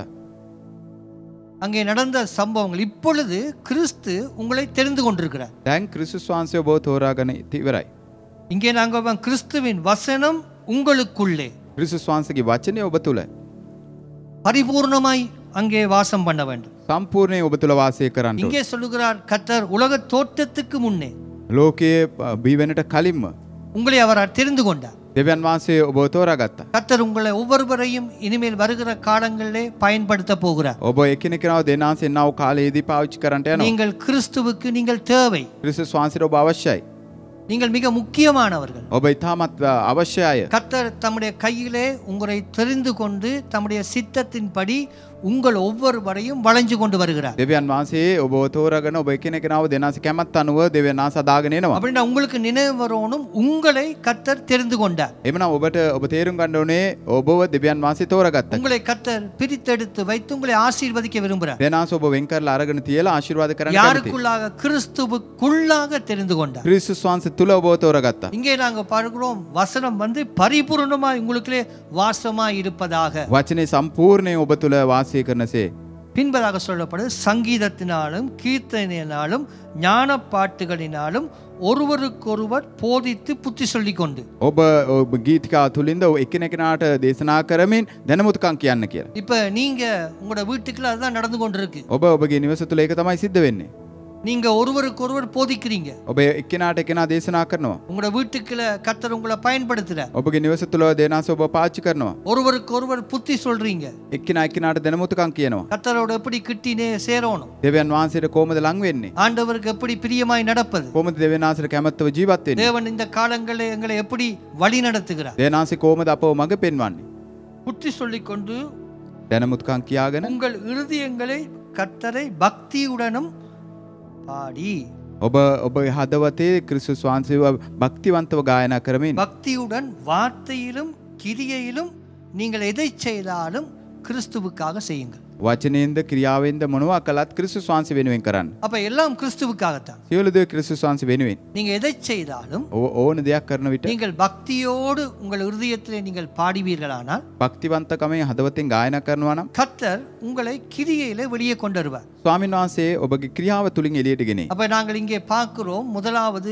அங்கே நடந்த சம்பவங்கள் இப்பொழுது கிறிஸ்து உங்களை தெரிந்து கொண்டிருக்கிறார் දැන් ක්‍රිස්තුස් වහන්සේ ඔබ තෝරාගන තිවරයි. இங்கே நாங்கள் கிறிஸ்துவின் வசனம் உங்களுக்குள்ளே ක්‍රිස්තුස් වහන්සගේ වචනය ඔබ තුළ பரிபூர்ணமாய் அங்கே வாசம் பண்ண வேண்டும் සම්පූර්ණය ඔබ තුළ වාසය කරන්න. இங்கே சொல்லுகிறார் கர்த்தர் உலக தோற்றத்துக்கு முன்னே ලෝකයේ බීවෙනට කලින්ම உங்களை அவர் தெரிந்து கொண்டார் දෙවන් වහන්සේ ඔබ තෝරාගත්තා. கர்த்தர் உங்களை ஒவ்வொருவரையும் இனிமேல் வருகிற காலங்களிலே பயன்படுத்த போகிறார் ඔබ එකනෙකනාව දෙනාසේ නව කාලයේදී පාවිච්චි කරට යන நீங்கள் கிறிஸ்துவுக்கு நீங்கள் தேவை ක්‍රිස්තුස් වහන්සේට ඔබ අවශ්‍යයි. நீங்கள் மிக முக்கியமானவர்கள் ඔබ ඉතාමත් අවශ්‍යය. கர்த்தர் தம்முடைய கையிலே உங்களை தெரிந்து கொண்டு தம்முடைய சித்தத்தின்படி உங்கள் ஒவ்வொருவரையும் வளைஞ்சு கொண்டு வருகிறார் දෙවියන් වහන්සේ ඔබ තෝරගෙන ඔබ එකනෙකනාව දෙනස කැමත් අනුව දෙවන්න සදාගෙනනවා. அப்படின்னா உங்களுக்கு நினைவு வரணும் உங்களை கத்தர் தெரிந்து கொண்டார் එමන ඔබට ඔබ තේරුම් ගණ්ඩ ඕනේ ඔබව දෙවියන් වහන්සේ තෝරගත්ත. உங்களை கத்தர் பிரித்தெடுத்து வைத்து உங்களை ஆசீர்வதிக்க விரும்புகிறார் දෙනස් ඔබ වෙන්කරලා අරගෙන තියලා ආශිර්වාද කරන්න කැමතියි. யாருக்குள்ளாக கிறிஸ்துவுக்குள்ளாக தெரிந்து கொண்டார் ක්‍රිස්තුස් වහන්සේ තුළ ඔබව තෝරගත්තා. இங்கே நாங்க பார்க்கிறோம் வசனம் வந்து பரிபூர்ணமா உங்களுக்குள்ளே வாசமா இருப்பதாக වචනේ සම්පූර්ණය ඔබ තුළ වාසය කරනසේ. பின்பதாக சொல்லப்படுது சங்கீதத்தினாலும் கீர்த்தனையினாலும் ஞான பாட்டுகளினாலும் ஒருவருக்கொருவர் போதித்து புத்தி சொல்லிக் கொண்டு ඔබ ඔබ ගීතිකා තුළින්ද එකනෙකනාට දේශනා කරමින් දැනමුතුකං කියන්න කියලා. இப்ப நீங்க உங்களோட வீட்டுக்குள்ள அதுதான் நடந்து கொண்டிருக்கு ඔබ ඔබගේ නිවස තුළ ඒක තමයි සිද්ධ වෙන්නේ. நீங்க ஒருவருக்கொருவர் போதிக்கிறீங்க ඔබ එක්කෙනාට එකෙනා දේශනා කරනවා. உங்களோட வீட்டுக்குள்ள கத்தர் உங்களை பயன்படுத்துற ඔබගේ නිවස තුළ දෙනස ඔබ පාච්චි කරනවා. ஒருவருக்கொருவர் புத்தி சொல்றீங்க එක්කෙන එක්කෙනාට දැනමුතුකං කියනවා. கத்தரோட எப்படி கிட்டினே சேரணும் දෙවන් වහන්සේට කෝමද ලං වෙන්නේ. ஆண்டவருக்கு எப்படி பிரியமாய் நடப்பது කොමද දෙවනාසට කැමත්තව ජීවත් වෙන්නේ. தேவன் இந்த காலங்களில் எங்களை எப்படி வழி நடத்துகிறார் දේනාසේ කෝමද අපව මඟ පෙන්වන්නේ. புத்தி சொல்லிக் கொண்டு දැනමුත්කං කියාගෙන உங்கள் இருதயங்களை கத்தரை பக்தியுடனும் பாடி ඔබ ඔබ හදවතේ ක්‍රිස්තුස් වහන්සේව භක්තිවන්තව ගායනා කරමින් பக்தியுடன் வார்த்தையிலும் கிரியையிலும் நீங்கள் எதை செய்தாலும் கிறிஸ்துவுக்காக செய்யுங்கள் වචනයෙන්ද ක්‍රියාවෙන්ද මොනවා කළත් ක්‍රිස්තුස් වහන්සේ වෙනුවෙන් කරන්න. அப்ப எல்லாம் கிறிஸ்துவுக்காகத்தான் සියලු දේ ක්‍රිස්තුස් වහන්සේ වෙනුවෙන්. நீங்க எதை செய்தாலும் ඔ ඕන දෙයක් කරන විට நீங்கள் பக்தியோடு உங்கள் இருதயத்திலே நீங்கள் பாடுவீர்களானால் භක්තිවන්තකමේ හදවතෙන් ගායනා කරනවා නම් கர்த்தர் உங்களை கிரியையிலே வெளியே கொண்டு வருவார் ස්වාමීන් වහන්සේ ඔබගේ ක්‍රියාව තුළින් එලියට ගෙනේ. அப்ப நாங்கள் இங்கே பார்க்கிறோம் முதலாவது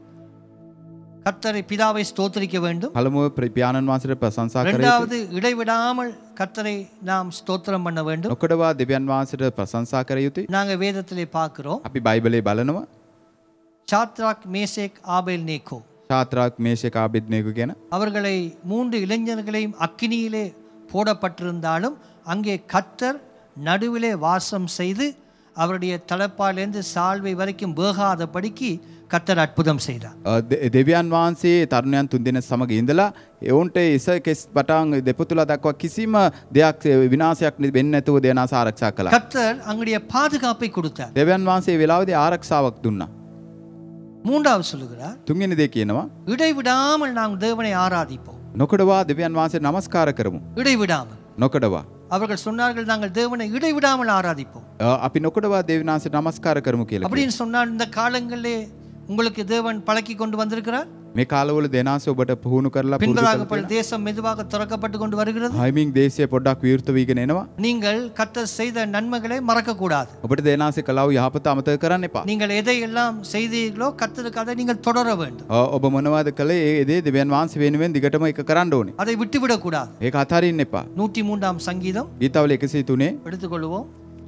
கர்த்தரை பிதாவை ஸ்தோத்தரிக்க வேண்டும் පළමුව ප්‍රපියාණන් වහන්සේට ප්‍රශංසා කර යුතුයි. இரண்டாவது இடைவிடாமல் கர்த்தரை நாம் ஸ்தோத்திரம் பண்ண வேண்டும் නොකඩවා දෙවියන් වහන්සේට ප්‍රශංසා කර යුතුයි. நாங்க வேதத்திலே பார்க்கிறோம் අපි බයිබලේ බලනවා சாத்ராக் மேசேக் ஆபேல் நேகோ ශාත්‍රාක් මේෂක ආබිද්නයකු ගැන அவர்களை மூன்று இளைஞர்களையும் அக்கினியிலே போடப்பட்டிருந்தாலும் அங்கே கர்த்தர் நடுவிலே வாசம் செய்து அவருடைய தலைப்பாலேருந்து சால்வை வரைக்கும் வேகாதபடிக்கு கர்த்தர் அற்புதம் செய்தார் අ, දෙ- දෙවියන් වහන්සේ තරුණයන් තුන්දෙන සමඟ ඉඳලා එවුන්ට එස කෙස් පටන් දෙපතුල දක්වා කිසිම දෙයක් විනාසයක් වෙන්න ඇතුව දෙනස ආරක්ෂා කළ. கர்த்தர் அங்களுடைய பாதுகாப்பை கொடுத்தார் දෙවන් වහන්සේ වෙලාවද ආරක්ෂාවක් දුන්නා. மூன்றாவது சொல்லுகிறார் තුන්ගෙන දේ කියනවා. இடைவிடாமல் நாம் தேவனை ஆராதிப்போம் නොකඩවා දෙවියන් වහන්සේ නමස්කාර කරමු. இடைவிடாமல் නොකඩවා. அவர்கள் சொன்னார்கள் நாங்கள் தேவனை இடைவிடாமல் ஆராதிப்போம் අ, අපි නොකඩවා දෙවිනාස නමස්කාර කරමු කියලා. அப்படின்னு சொன்னால் இந்த காலங்களிலே உங்களுக்கு தேவன் பழக்கி கொண்டு வந்திருக்கிறார் මේ කාලවල දෙනාස ඔබට පුහුණු කරලා පුරුදු பின்பதாக කරලා பல தேசம் மெதுவாக திறக்கப்பட்டு கொண்டு வருகிறது හයිමින් දේශය පොඩ්ඩක් විවෘත වීගෙන එනවා. நீங்கள் கர்த்தர் செய்த நன்மைகளை மறக்க கூடாது ඔබට දෙනාසේ කලාව යහපත අමතක කරන්න එපා. நீங்கள் எதையெல்லாம் செய்தீர்களோ கர்த்தருக்கு அதை நீங்கள் தொடர வேண்டும் අ, ඔබ මොනවාද කළේ ඒ දේ දෙවියන් වහන්සේ වෙනුවෙන් දිගටම එක කරන්න ඕනේ. அதை விட்டுவிடக் கூடாது ඒක අතාරින්න එපා. நூற்றி மூன்றாம் சங்கீதம் ගීතවල 103 எடுத்துக்கொள்வோம்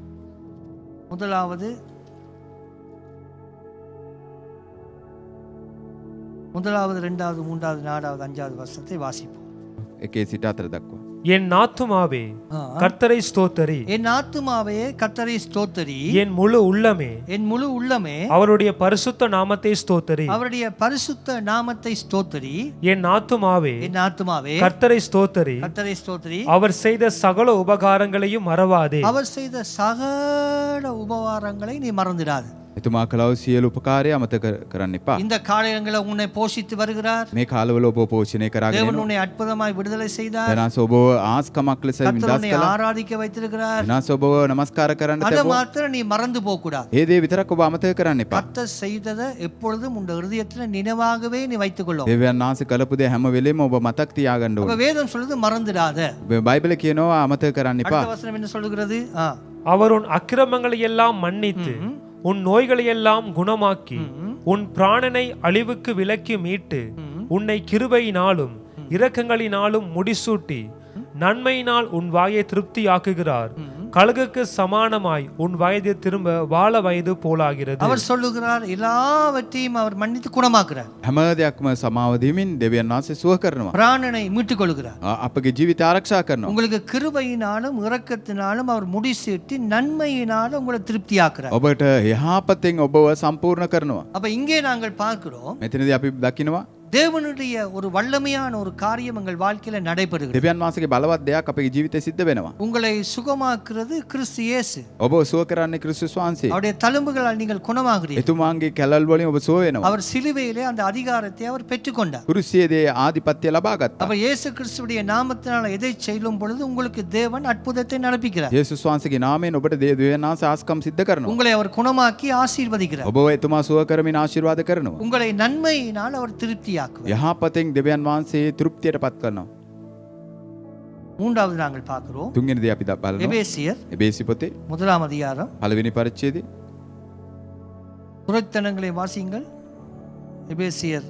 முதலாவது முதலாவது ரெண்டாவது மூன்றாவது நாலாவது அஞ்சாவது வருஷத்தை வாசிப்போம் එකේ සිට අතර දක්වා. என் ஆத்துமாவே ஆ. கர்த்தரை ஸ்தோத்தரி என் ஆத்துமாவே கர்த்தரை ஸ்தோத்தரி என் முழு உள்ளமே என் முழு உள்ளமே அவருடைய பரிசுத்த நாமத்தை ஸ்தோத்தரி அவருடைய பரிசுத்த நாமத்தை ஸ்தோத்தரி என் ஆத்துமாவே என் ஆத்துமாவே கர்த்தரை ஸ்தோத்தரி கர்த்தரை ஸ்தோத்தரி அவர் செய்த சகல உபகாரங்களையும் மறவாதே அவர் செய்த சகல உபகாரங்களை நீ மறந்துடாது එතුමා කලාව සියලු උපකාරය අමතක කරන්න එපා. இந்த காலங்களை உன்னை போஷித்து வருகிறார் මේ කාලවල ඔබ පෝෂණය කරගෙන தேவன் உன்னை அற்புதமாய் விடுதலை செய்தார் වෙනස් ඔබ ආස්කමක් ලෙස கர்த்தர் විදස් உன்னை කළා. ஆராதிக்க வைத்திருக்கிறார் වෙනස් ඔබ නමස්කාර කරන්න அதை තැබුවා. மாத்திரம் நீ மறந்து போக கூடாது ඒ දේ විතරක් ඔබ අමතක කරන්න එපා. கர்த்தர் செய்ததை எப்பொழுதும் உன் இருதயத்துல நினைவாகவே நீ வைத்துக் கொள்ளும் දෙවියන් වහන්සේ කළපු දේ හැම වෙලේම ඔබ මතක් තියාගන්න அப்ப ඕනේ. வேதம் சொல்லுது மறந்துடாத බයිබල කියනවා අමතක කරන්න එපා. அடுத்த வசனம் என்ன சொல்லுகிறது ஆ. அவர் உன் அக்கிரமங்களை எல்லாம் மன்னித்து உன் நோய்களை எல்லாம் குணமாக்கி உன் பிராணனை அழிவுக்கு விலக்கி மீட்டு உன்னை கிருபையினாலும் இரக்கங்களினாலும் முடிசூட்டி நன்மையினால் உன் வாயை திருப்தியாக்குகிறார் கழுகுக்கு சமானமாய் உன் வயது திரும்ப வாழ வயது போலாகிறது அவர் சொல்லுகிறார் எல்லாவற்றையும் அவர் மன்னித்து குணமாக்குறார் හැම දෙයක්ම සමාවදීමින් දෙවියන් වහන්සේ සුව කරනවා. பிராணனை மீட்டுக் கொள்கிறார் අ- අපගේ ජීවිත ආරක්ෂා කරනවා. உங்களுக்கு கிருபையினாலும் இரக்கத்தினாலும் அவர் முடிசூட்டி நன்மையினாலும் உங்களை திருப்தியாக்குறார் ඔබට යහපතෙන් ඔබව සම්පූර්ණ කරනවා. அப்ப இங்கே நாங்கள் பார்க்கிறோம் මෙතනද අපි දකිනවා தேவனுடைய ஒரு வல்லமையான ஒரு காரியம் எங்கள் வாழ்க்கையில நடைபெறுகிறது දෙවියන් වහන්සේගේ බලවත් දෙයක් අපේ ජීවිතේ සිද්ධ වෙනවා. உங்களை சுகமாக்குறது கிறிஸ்து இயேசு ඔබ සුව කරන්නේ ක්‍රිස්තුස් වහන්සේ. அவருடைய தழும்புகளால் நீங்கள் குணமாகிறீர்கள் එතුමාගේ කැලල් වලින් ඔබ සුව වෙනවා. அவர் சிலுவையிலே அந்த அதிகாரத்தை அவர் பெற்றுக்கொண்டார் කුරුසියේදී ආධිපත්‍ය ලබා ගත්තා. அப்ப இயேசு கிறிஸ்துடைய நாமத்தினால எதை செய்யும் பொழுது உங்களுக்கு தேவன் அற்புதத்தை நடப்பிக்கிறார் යේසුස් වහන්සේගේ නාමයෙන් ඔබට දේ- දෙවියන් වහන්සේ ආස්කම් සිද්ධ කරනවා. உங்களை அவர் குணமாக்கி ஆசீர்வதிக்கிறார் ඔබ එතුමා සුව කරමින් ආශිර්වාද කරනවා. உங்களை நன்மையினால் அவர் திருப்தியாக்குவார் යහපතෙන් දෙවියන් වහන්සේ තෘප්තියට පත් කරනවා. மூன்றாவது நாங்கள் பார்க்கிறோம் තුන්වෙනි දේ අපි ද- බලනවා. எபேசியர் එබේසි පොතේ முதலாம் அதிகாரம் පළවෙනි පරිච්ඡේදය புறத்தனங்களை வாசியுங்கள் எபேசியர்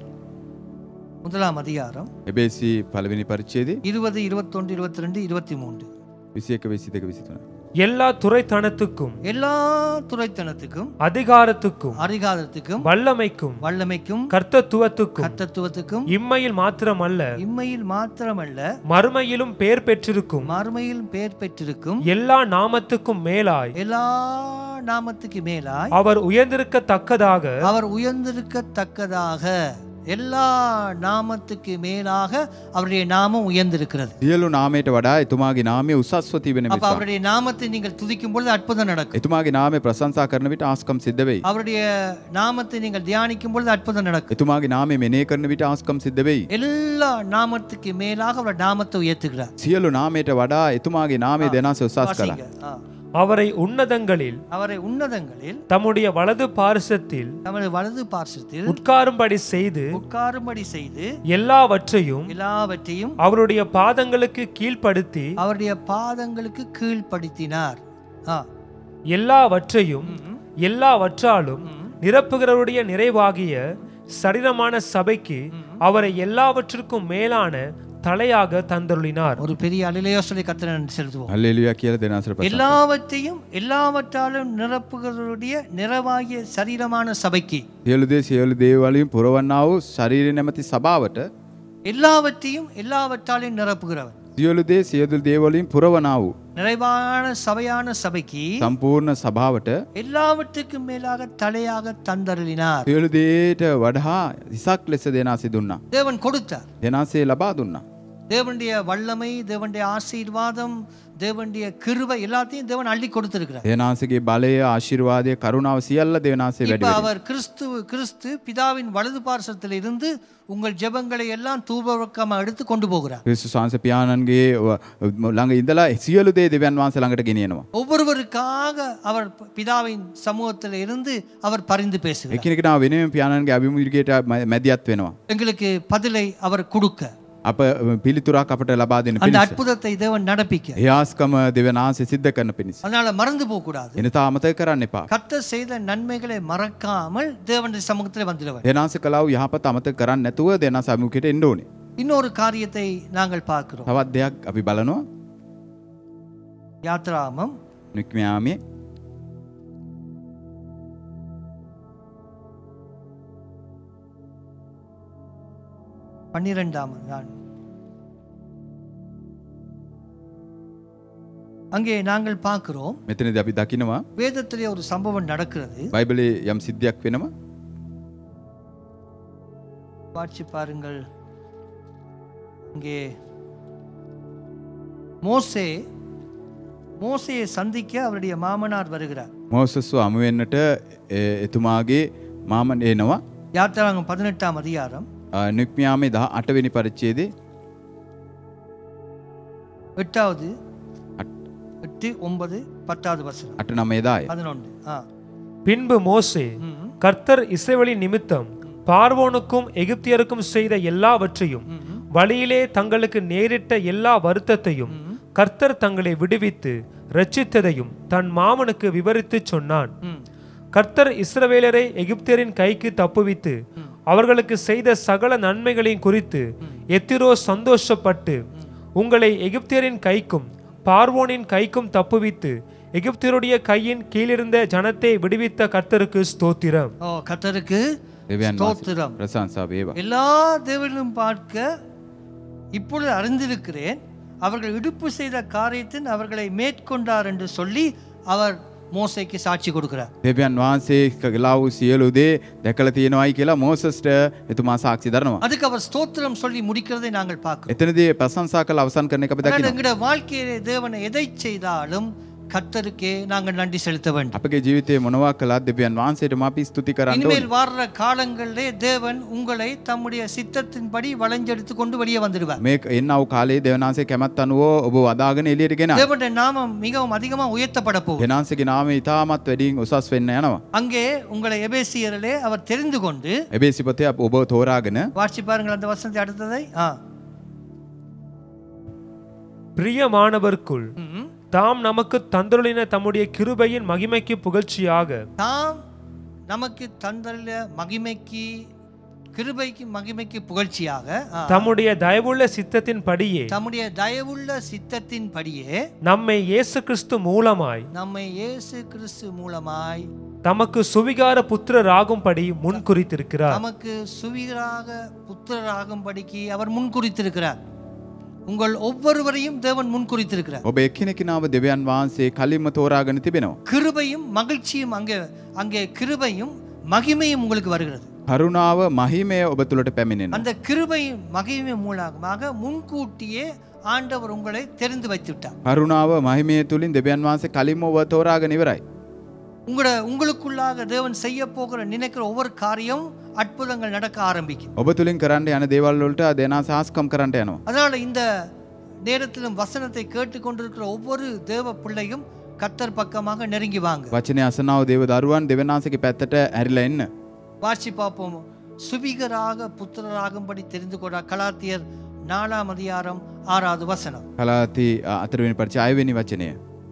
முதலாம் அதிகாரம் එබේසි පළවෙනි පරිච්ඡේදය இருபது இருபத்தொன்று இருபத்தி ரெண்டு இருபத்தி மூன்று 21 22 23. எல்லா துறைத்தனத்துக்கும் எல்லா துறைத்தனத்துக்கும் அதிகாரத்துக்கும் அதிகாரத்துக்கும் வல்லமைக்கும் வல்லமைக்கும் கர்த்தத்துவத்துக்கும் கர்த்தத்துவத்துக்கும் இம்மையில் மாத்திரமல்ல இம்மையில் மாத்திரமல்ல மறுமையிலும் பேர் பெற்றிருக்கும் மறுமையில் பெயர் பெற்றிருக்கும் எல்லா நாமத்துக்கும் மேலாய் எல்லா நாமத்துக்கு மேலாய் அவர் உயர்ந்திருக்கத்தக்கதாக அவர் உயர்ந்திருக்கத்தக்கதாக எல்லா நாமத்துக்கு மேலாக அவருடைய நாமம் உயர்ந்திருக்கிறது සියලු නාමයට වඩා එතුමාගේ නාමය උසස්ව තිබෙන அப்ப නිසා. அவருடைய நாமத்தை நீங்கள் துதிக்கும் பொழுது அற்புதம் நடக்கும் එතුමාගේ නාමය ප්‍රශංසා කරන විට ආස්කම් සිද්ධ වෙයි. அவருடைய நாமத்தை நீங்கள் தியானிக்கும் பொழுது அற்புதம் நடக்கும் එතුමාගේ නාමය මෙනෙහි කරන විට ආස්කම් සිද්ධ වෙයි. எல்லா நாமத்துக்கு மேலாக அவர் நாமத்தை உயர்த்துகிறார் සියලු නාමයට වඩා එතුමාගේ නාමය දෙනස උසස් කළා. வாசிங்க. ஆ. அவரை உன்னதங்களில் அவரை உன்னதங்களில் தம்முடைய வலது பாரிசத்தில் தமது வலது பார்சத்தில் உட்காரும்படி செய்து உட்காரும்படி செய்து எல்லாவற்றையும் எல்லாவற்றையும் அவருடைய பாதங்களுக்கு கீழ்ப்படுத்தி அவருடைய பாதங்களுக்கு கீழ்ப்படுத்தினார் ஆ. எல்லாவற்றையும் எல்லாவற்றாலும் நிரப்புகிறவருடைய நிறைவாகிய சரீரமான சபைக்கு அவரை எல்லாவற்றிற்கும் மேலான தலையாக தந்தருளினார் ஒரு பெரிய அலிலையோ சொல்லி கத்தனை செலுத்துவோம் හල්ලෙලුයා කියලා දෙනසර ප්‍රශංසා. எல்லாவற்றையும் எல்லாவற்றாலும் நிரப்புகிறவருடைய நிறைவாகிய சரீரமான சபைக்கு සියලු දේ සියලු දේවලින් පුරවන්නා වූ ශරීර නැමැති සභාවට எல்லாவற்றையும் எல்லாவற்றாலையும் நிரப்புகிறவர் සියලු දේ සියලු දේවලින් පුරවනා වූ நிறைவான சபையான சபைக்கு සම්පූර්ණ සභාවට எல்லாவற்றுக்கும் மேலாக தலையாக தந்தருளினார் සියලු දේට වඩා ඉසක් ලෙස දෙනාසි දුන්නා. தேவன் கொடுத்தார் දෙනාසේ ලබා දුන්නා. தேவனுடைய வல்லமை தேவனுடைய ஆசீர்வாதம் தேவனுடைய கிருபை எல்லாத்தையும் தேவன் அள்ளி கொடுத்திருக்கிறார் දෙනාසගේ බලය ආශිර්වාදය කරුණාව සියල්ල දෙවනාසේ இப்ப වැඩි. அவர் கிறிஸ்து கிறிஸ்து பிதாவின் வலது பார்சத்தில் இருந்து உங்கள் ஜெபங்களை எல்லாம் தூபவக்கமா எடுத்து கொண்டு போகிறார் ක්‍රිස්තු සංස පියාණන්ගේ ව- ළඟ ඉඳලා සියලු දේ දෙවන් වහන්සේ ළඟට ගෙනියනවා. ஒவ்வொருவருக்காக அவர் பிதாவின் சமூகத்தில் இருந்து அவர் பரிந்து பேசுகிறார் එකිනෙකෙනා වෙනුවෙන් පියාණන්ගේ අභිමුඛයට මැ- මැදිහත් වෙනවා. எங்களுக்கு பதிலை அவர் கொடுக்க අප පිළිතුරක් අපට ලබා දෙන அந்த පිණිස. அற்புதத்தை தேவன் நடப்பிக்க ඒ ආස්කම දෙවනාසේ සිද්ධ කරන පිණිස. அதனால மறந்து போக கூடாது එනතා අමතක කරන්න එපා. கர்த்தர் செய்த நன்மைகளை மறக்காமல் தேவனுடைய சமூகத்தில் வந்துடுவார் දෙනාස කලාව යහපත අමතක කරන්න නැතුව දෙනා සමුඛයට එන්න ඕනේ. இன்னொரு காரியத்தை நாங்கள் பார்க்கிறோம் තවත් දෙයක් අපි බලනවා யாத்ராமம் නික්මයාමේ பன்னிரெண்டாம் நாள் அங்கே நாங்கள் பார்க்கிறோம் මෙතනදී අපි දකිනවා வேதத்திலே ஒரு சம்பவம் நடக்கிறது බයිබලේ යම් සිද්ධියක් වෙනවා. வாட்சி பாருங்கள் இங்கே மோசே மோசையை சந்திக்க அவருடைய மாமனார் வருகிறார் මෝසස්ව අමු වෙන්නට ඒ- එතුමාගේ මාමන් එනවා. யாத்திராங்கம் பதினெட்டாம் அதிகாரம் අ, නික්මයාමේ දහ අටවෙනි පරිච්ඡේදයේ எட்டாவது எட்டு ஒன்பது பத்தாவது வசனம் අට නමේදාය. பதினொன்று ஆ பின்பு மோசே கர்த்தர் இஸ்ரவேலின் நிமித்தம் பார்வோனுக்கும் எகிப்தியருக்கும் செய்த எல்லாவற்றையும் வழியிலே தங்களுக்கு நேரிட்ட எல்லா வருத்தத்தையும் கர்த்தர் தங்களை விடுவித்து ரட்சித்ததையும் தன் மாமனுக்கு விவரித்துச் சொன்னான் கர்த்தர் இஸ்ரவேலரை எகிப்தியரின் கைக்கு தப்புவித்து அவர்களுக்கு செய்த சகல நன்மைகளையும் குறித்து எத்திரோ சந்தோஷப்பட்டு உங்களை எகிப்தியரின் கைக்கும் பார்வோனின் கைக்கும் தப்புவித்து எகிப்தியருடைய கையின் கீழிருந்த ஜனத்தை விடுவித்த கர்த்தருக்கு ஸ்தோத்திரம் ஓ கத்தருக்கு දෙවියන් ஸ்தோத்திரம் ප්‍රශංසා වේවා. எல்லா தேவர்களும் பார்க்க இப்பொழுது அறிந்திருக்கிறேன் அவர்கள் இடுப்பு செய்த காரியத்தின் அவர்களை மேற்கொண்டார் என்று சொல்லி அவர் மோசைக்கு சாட்சி கொடுக்கிறார் දෙවියන් වහන්සේ කලා වූ සියලු දේ දැකලා තියෙනවායි කියලා මෝසස්ට එතුමා සාක්ෂි දරනවා. அதுக்கு அவர் ஸ்தோத்திரம் சொல்லி முடிக்கிறதை நாங்கள் பார்க்கிறோம் එතනදී ප්‍රශංසා කළ අවසන් කරන එක අපි ஆனால் දකිනවා. எங்களுடைய வாழ்க்கையிலே தேவன் எதை செய்தாலும் கர்த்தருக்கே நாங்கள் நன்றி செலுத்த வேண்டும் අපගේ ජීවිතයේ මොනවා කළත් දෙවියන් වහන්සේට අපි ස්තුති කරන්න இனிமேல் ඕනේ. வர்ற காலங்களிலே தேவன் உங்களை தம்முடைய சித்தத்தின்படி வளைஞ்செடுத்து கொண்டு வெளியே வந்துடுவார் මේ එන්නව කාලේ දෙවනාසේ කැමත් අනුව ඔබ වදාගෙන එලියට ගෙන. தேவனுடைய நாமம் மிகவும் அதிகமா உயர்த்தப்பட போகும் දෙනාසගේ නාම ඉතාමත් වැඩින් උසස් වෙන්න යනවා. அங்கே உங்களை எபேசியரிலே அவர் தெரிந்து கொண்டு එබේ සිපතය ඔබ තෝරාගෙන வாட்சி பாருங்கள் அந்த வசனத்தை அடுத்ததை ஆ பிரியமானவர்க்குள் ம். தாம் நமக்கு தந்துருளின தம்முடைய கிருபையின் மகிமைக்கு புகழ்ச்சியாக தாம் நமக்கு தந்தள்ள மகிமைக்கு கிருபைக்கு மகிமைக்கு புகழ்ச்சியாக ஆ, தம்முடைய தயவுள்ள சித்தத்தின் படியே தம்முடைய தயவுள்ள சித்தத்தின் படியே நம்மை இயேசு கிறிஸ்து மூலமாய் நம்மை இயேசு கிறிஸ்து மூலமாய் தமக்கு சுவிகார புத்திரராகும்படி முன்குறித்திருக்கிறார் நமக்கு சுவீராக புத்திரராகும்படிக்கு அவர் முன்குறித்திருக்கிறார் உங்கள் ஒவ்வொருவரையும் தேவன் முன்குறித்திருக்கிறார் ඔබ එක්කෙනෙකිනාව දෙවියන් වහන්සේ කලින්ම තෝරාගෙන තිබෙනවා. கிருபையும் மகிழ்ச்சியும் அங்கே அங்கே கிருபையும் மகிமையும் உங்களுக்கு வருகிறது කරුණාව මහිමය ඔබ තුළට පැමිණෙන. அந்த கிருபை மகிமை மூலமாக முன்கூட்டியே ஆண்டவர் உங்களை தெரிந்து வைத்து விட்டார் කරුණාව මහිමය තුළින් දෙවියන් වහන්සේ කලින්ම ඔබ තෝරාගෙන ඉවරයි. உங்களோட உங்களுக்குள்ளாக தேவன் செய்ய போகிற நினைக்கிற ஒவ்வொரு காரியம் அற்புதங்கள் நடக்க ஆரம்பிக்கும் ඔබ තුළින් කරන්න යන දේවල් වලට දෙනා සාස්කම් කරන්නට යනවා. அதனால இந்த நேரத்திலும் வசனத்தை கேட்டுக்கொண்டிருக்கிற ஒவ்வொரு தேவ பிள்ளையும் கத்தர் பக்கமாக நெருங்கி வாங்க වචනය අසනාව දේව දරුවන් දෙවනාසගේ පැත්තට ඇරිලා එන්න. வாசி பார்ப்போம் சுபிகராக புத்திரராகும்படி தெரிந்து கொண்ட கலாத்தியர் நாலாம் அதிகாரம் ஆறாவது வசனம் කලාති අතරවෙනි පරිච අයවෙනි වචනය.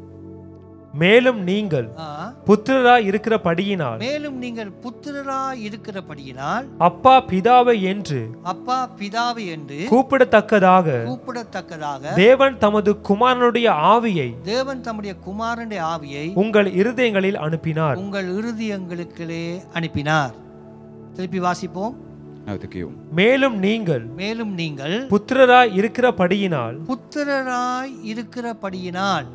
மேலும் நீங்கள் ஆ, புத்திரராய் இருக்கிற படியினால் மேலும் நீங்கள் புத்திரராய் இருக்கிறபடியினால் அப்பா பிதாவை என்று அப்பா பிதாவை என்று கூப்பிடத்தக்கதாக கூப்பிடத்தக்கதாக தேவன் தமது குமாரனுடைய ஆவியை தேவன் தம்முடைய குமாரனுடைய ஆவியை உங்கள் இருதயங்களில் அனுப்பினார் உங்கள் இருதயங்களுக்குள்ளே அனுப்பினார் திருப்பி வாசிப்போம் නැවත කියවමු. மேலும் நீங்கள் மேலும் நீங்கள் புத்திரராய் இருக்கிற படியினால் புத்திரராய் இருக்கிறபடியினால்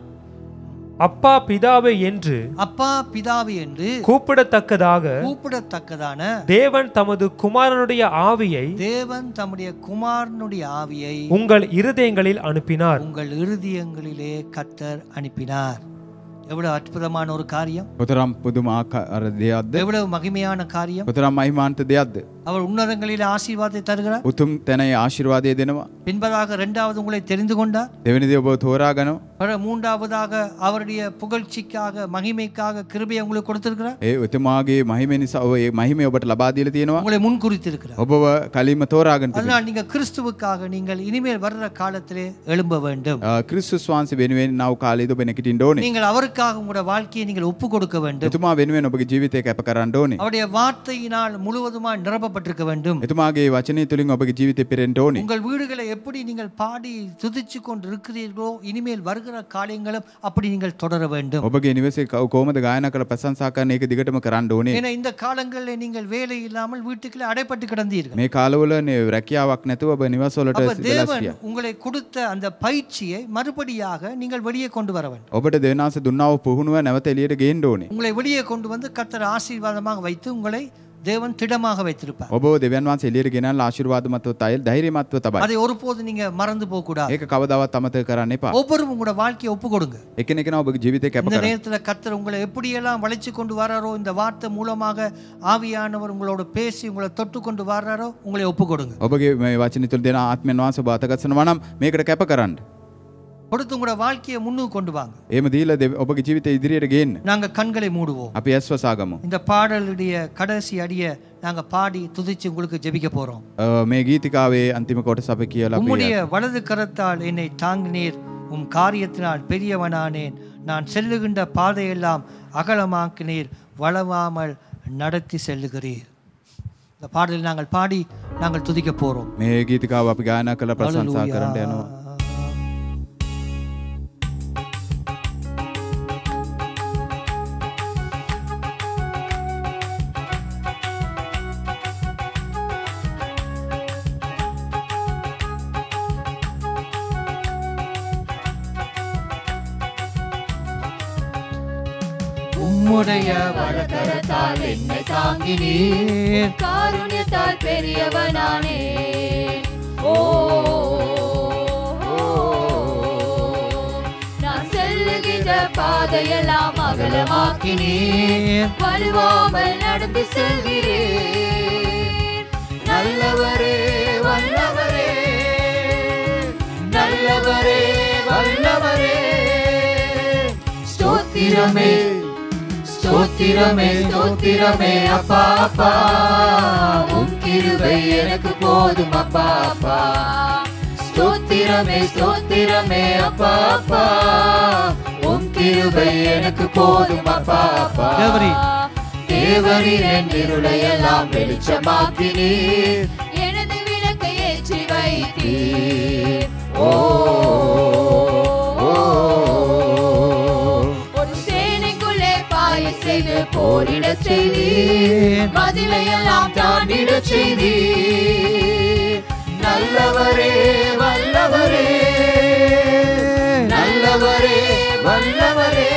அப்பா பிதாவை என்று அப்பா பிதாவை என்று கூப்பிடத்தக்கதாக கூப்பிடத்தக்கதான தேவன் தமது குமாரனுடைய ஆவியை தேவன் தம்முடைய குமாரனுடைய ஆவியை உங்கள் இருதயங்களில் அனுப்பினார் உங்கள் இருதயங்களிலே கத்தர் அனுப்பினார் எவ்வளவு அற்புதமான ஒரு காரியம் කොතරම් පුදුම ආකාර දෙයක්ද எவ்வளவு மகிமையான காரியம் කොතරම් මහිමාන්ත දෙයක්ද. அவர் உன்னதங்களிலே ஆசீர்வாதத்தை தருகிறார் උතුම් තැනයි ආශිර්වාදය දෙනවා. பின்பதாக இரண்டாவது உங்களை தெரிந்து கொண்டார் දෙවනිදි ඔබ තෝරාගනවා. பிற மூன்றாவதாக அவருடைய புகழ்ச்சிக்காக மகிமைக்காக கிருபையை உங்களுக்கு கொடுத்திருக்கிறார் ඒ එතුමාගේ මහිම නිසා ඔය ඒ මහිම ඔබට ලබා දීලා තියෙනවා. உங்களை முன்குறித்திருக்கிறார் ඔබව කලින්ම තෝරාගෙන තිබෙනවා. அதனால் நீங்க கிறிஸ்துவுக்காக நீங்கள் இனிமேல் வர்ற காலத்திலே எழும்ப வேண்டும் ආ, ක්‍රිස්තුස් වහන්සේ වෙනුවෙන් නව කාලයේද ඔබ නැගිටින්න ඕනේ. நீங்கள் அவருக்காக உங்களுடைய வாழ்க்கையை நீங்கள் ஒப்பு கொடுக்க வேண்டும் එතුමා වෙනුවෙන් ඔබගේ ජීවිතය කැප කරන්න ඕනේ. அவருடைய வார்த்தையினால் முழுவதுமாய் நிரப்பப்பட்டிருக்க வேண்டும் එතුමාගේ වචනය තුළින් ඔබගේ ජීවිතය පෙරෙන්ට ඕනේ. உங்கள் வீடுகளை எப்படி நீங்கள் பாடி துதிச்சு கொண்டு இருக்கிறீர்களோ இனிமேல் வருகிற காரியங்களும் அப்படி நீங்கள் தொடர வேண்டும் ඔබගේ නිවසේ කව- කොහොමද ගායනා කළ ප්‍රශංසා කරන එක දිගටම කරන්න ඕනේ. ஏன்னா இந்த காலங்களில் நீங்கள் வேலை இல்லாமல் வீட்டுக்குள்ளே அடைப்பட்டு கிடந்தீர்கள் මේ කාලවල නේ රැකියාවක් නැතුව ඔබ නිවසවලට அப்ப වෙලා தேவன் සිටියා. உங்களை கொடுத்த அந்த பயிற்சியை மறுபடியாக நீங்கள் வெளியே கொண்டு வர வேண்டும் ඔබට දෙවනාස දුන්නාව පුහුණුව නැවත එළියට ගේන්න ඕනේ. உங்களை வெளியே கொண்டு வந்து கர்த்தர் ஆசீர்வாதமாக வைத்து உங்களை தேவன் திடமாக வைத்திருப்பார் ඔබ දෙවන් වහන්සේ එළියට ගෙනල්ලා ආශිර්වාදමත්ව තයිල් ධෛර්යමත්ව තබයි. அதை ஒருபோது நீங்க மறந்து போக கூடாது ඒක කවදාවත් අමතක කරන්න එපා. ஒவ்வொருவரும் உங்களோட வாழ்க்கையை ஒப்பு கொடுங்க එකිනෙකන ඔබගේ ජීවිතය කැප இந்த කරන්න. நேரத்துல கர்த்தர் உங்களை எப்படியெல்லாம் வளைச்சு கொண்டு வராரோ இந்த வார்த்தை மூலமாக ஆவியானவர் உங்களோட பேசி உங்களை தொட்டு கொண்டு வர்றாரோ உங்களை ஒப்பு கொடுங்க ඔබගේ මේ වචන තුළ දෙන ආත්මයන් වහන්සේ බාතගස්සනවා නම් මේකට කැප කරන්න. கொடுத்து உங்களோட வாழ்க்கையை முன்னுக்கு கொண்டு வாங்க එහෙම දීලා දෙව- ඔබගේ ජීවිතය ඉදිරියට ගේන්න. நாங்க கண்களை மூடுவோம் අපි ඇස් වසාගමු. இந்த பாடலுடைய கடைசி அடிய நாங்க பாடி துதிச்சு உங்களுக்கு ஜெபிக்க போறோம் අ, මේ ගීතිකාවේ අන්තිම කොටස අපි කියලා අපි உம்முடைய வலது கரத்தால் என்னை தாங்கினீர் உம் காரியத்தினால் பெரியவனானேன் நான் செல்லுகின்ற பாதையெல்லாம் அகலமாக்கினீர் வளவாமல் நடத்தி செல்லுகிறீர் இந்த பாடலில் நாங்கள் பாடி நாங்கள் துதிக்க போறோம் මේ ගීතිකාව අපි ගායනා කළ ප්‍රශංසා කරන්න යනවා. உம்முடைய வலக்கரத்தால் என்னை தாங்கினீர் காருண்யத்தால் பெரியவனானே ஓ நான் செல்லுகின்ற பாதையெல்லாம் அகலமாக்கினீர் வலுவாமல் நடந்து செல்கிறேன் நல்லவரே வல்லவரே நல்லவரே வல்லவரே ஸ்தோத்திரமே ஸ்தோத்திரமே ஸ்தோத்திரமே அப்பா அப்பா உன் கிருபை எனக்கு போதும் அப்பா அப்பா ஸ்தோத்திரமே ஸ்தோத்திரமே அப்பா அப்பா உன் கிருபை எனக்கு போதும் அப்பா அப்பா தேவரீ. தேவரீர் என் இருளையெல்லாம் வெளிச்சமாக்கினீர் எனது விளக்கை ஏற்றி வைத்தீர் ஓ ஓ, ஒரு சேனைக்குள்ளே பாய செய்து போரிட செய்தீர் மதிலையெல்லாம் தாண்டிட செய்தீர் நல்லவரே வல்லவரே நல்லவரே வல்லவரே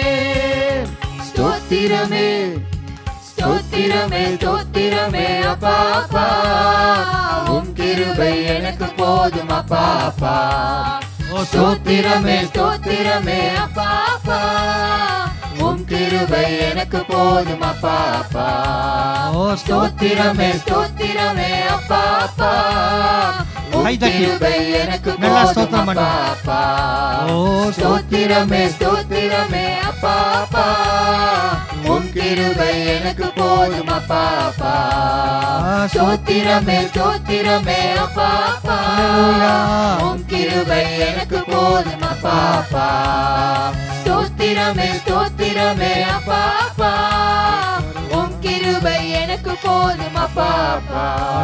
ஸ்தோத்திரமே ஸ்தோத்திரமே ஸ்தோத்திரமே அப்பா அப்பா உன் கிருபை எனக்கு போதும் அப்பா அப்பா ஸ்தோத்திரமே ஸ்தோத்திரமே அப்பா அப்பா உன் கிருபை எனக்கு போதும் அப்பா அப்பா ஓ ஸ்தோத்திரமே ஸ்தோத்திரமே அப்பா அப்பா உன் கை தட்டி. கிருபை எனக்கு நல்லா போதும் ஸ்தோத்திரம் அப்பா பண்ணு. அப்பா ஓ ஸ்தோத்திரமே ஸ்தோத்திரமே அப்பா அப்பா உன் கிருபை எனக்கு போதும் அப்பா அப்பா ஸ்தோத்திரமே ஸ்தோத்திரமே அப்பா அப்பா உன் கிருபை எனக்கு போதும் அப்பா அப்பா ஸ்தோத்திரமே ஸ்தோத்திரமே அப்பா அப்பா உன் கிருபை எனக்கு போதும் அப்பா அப்பா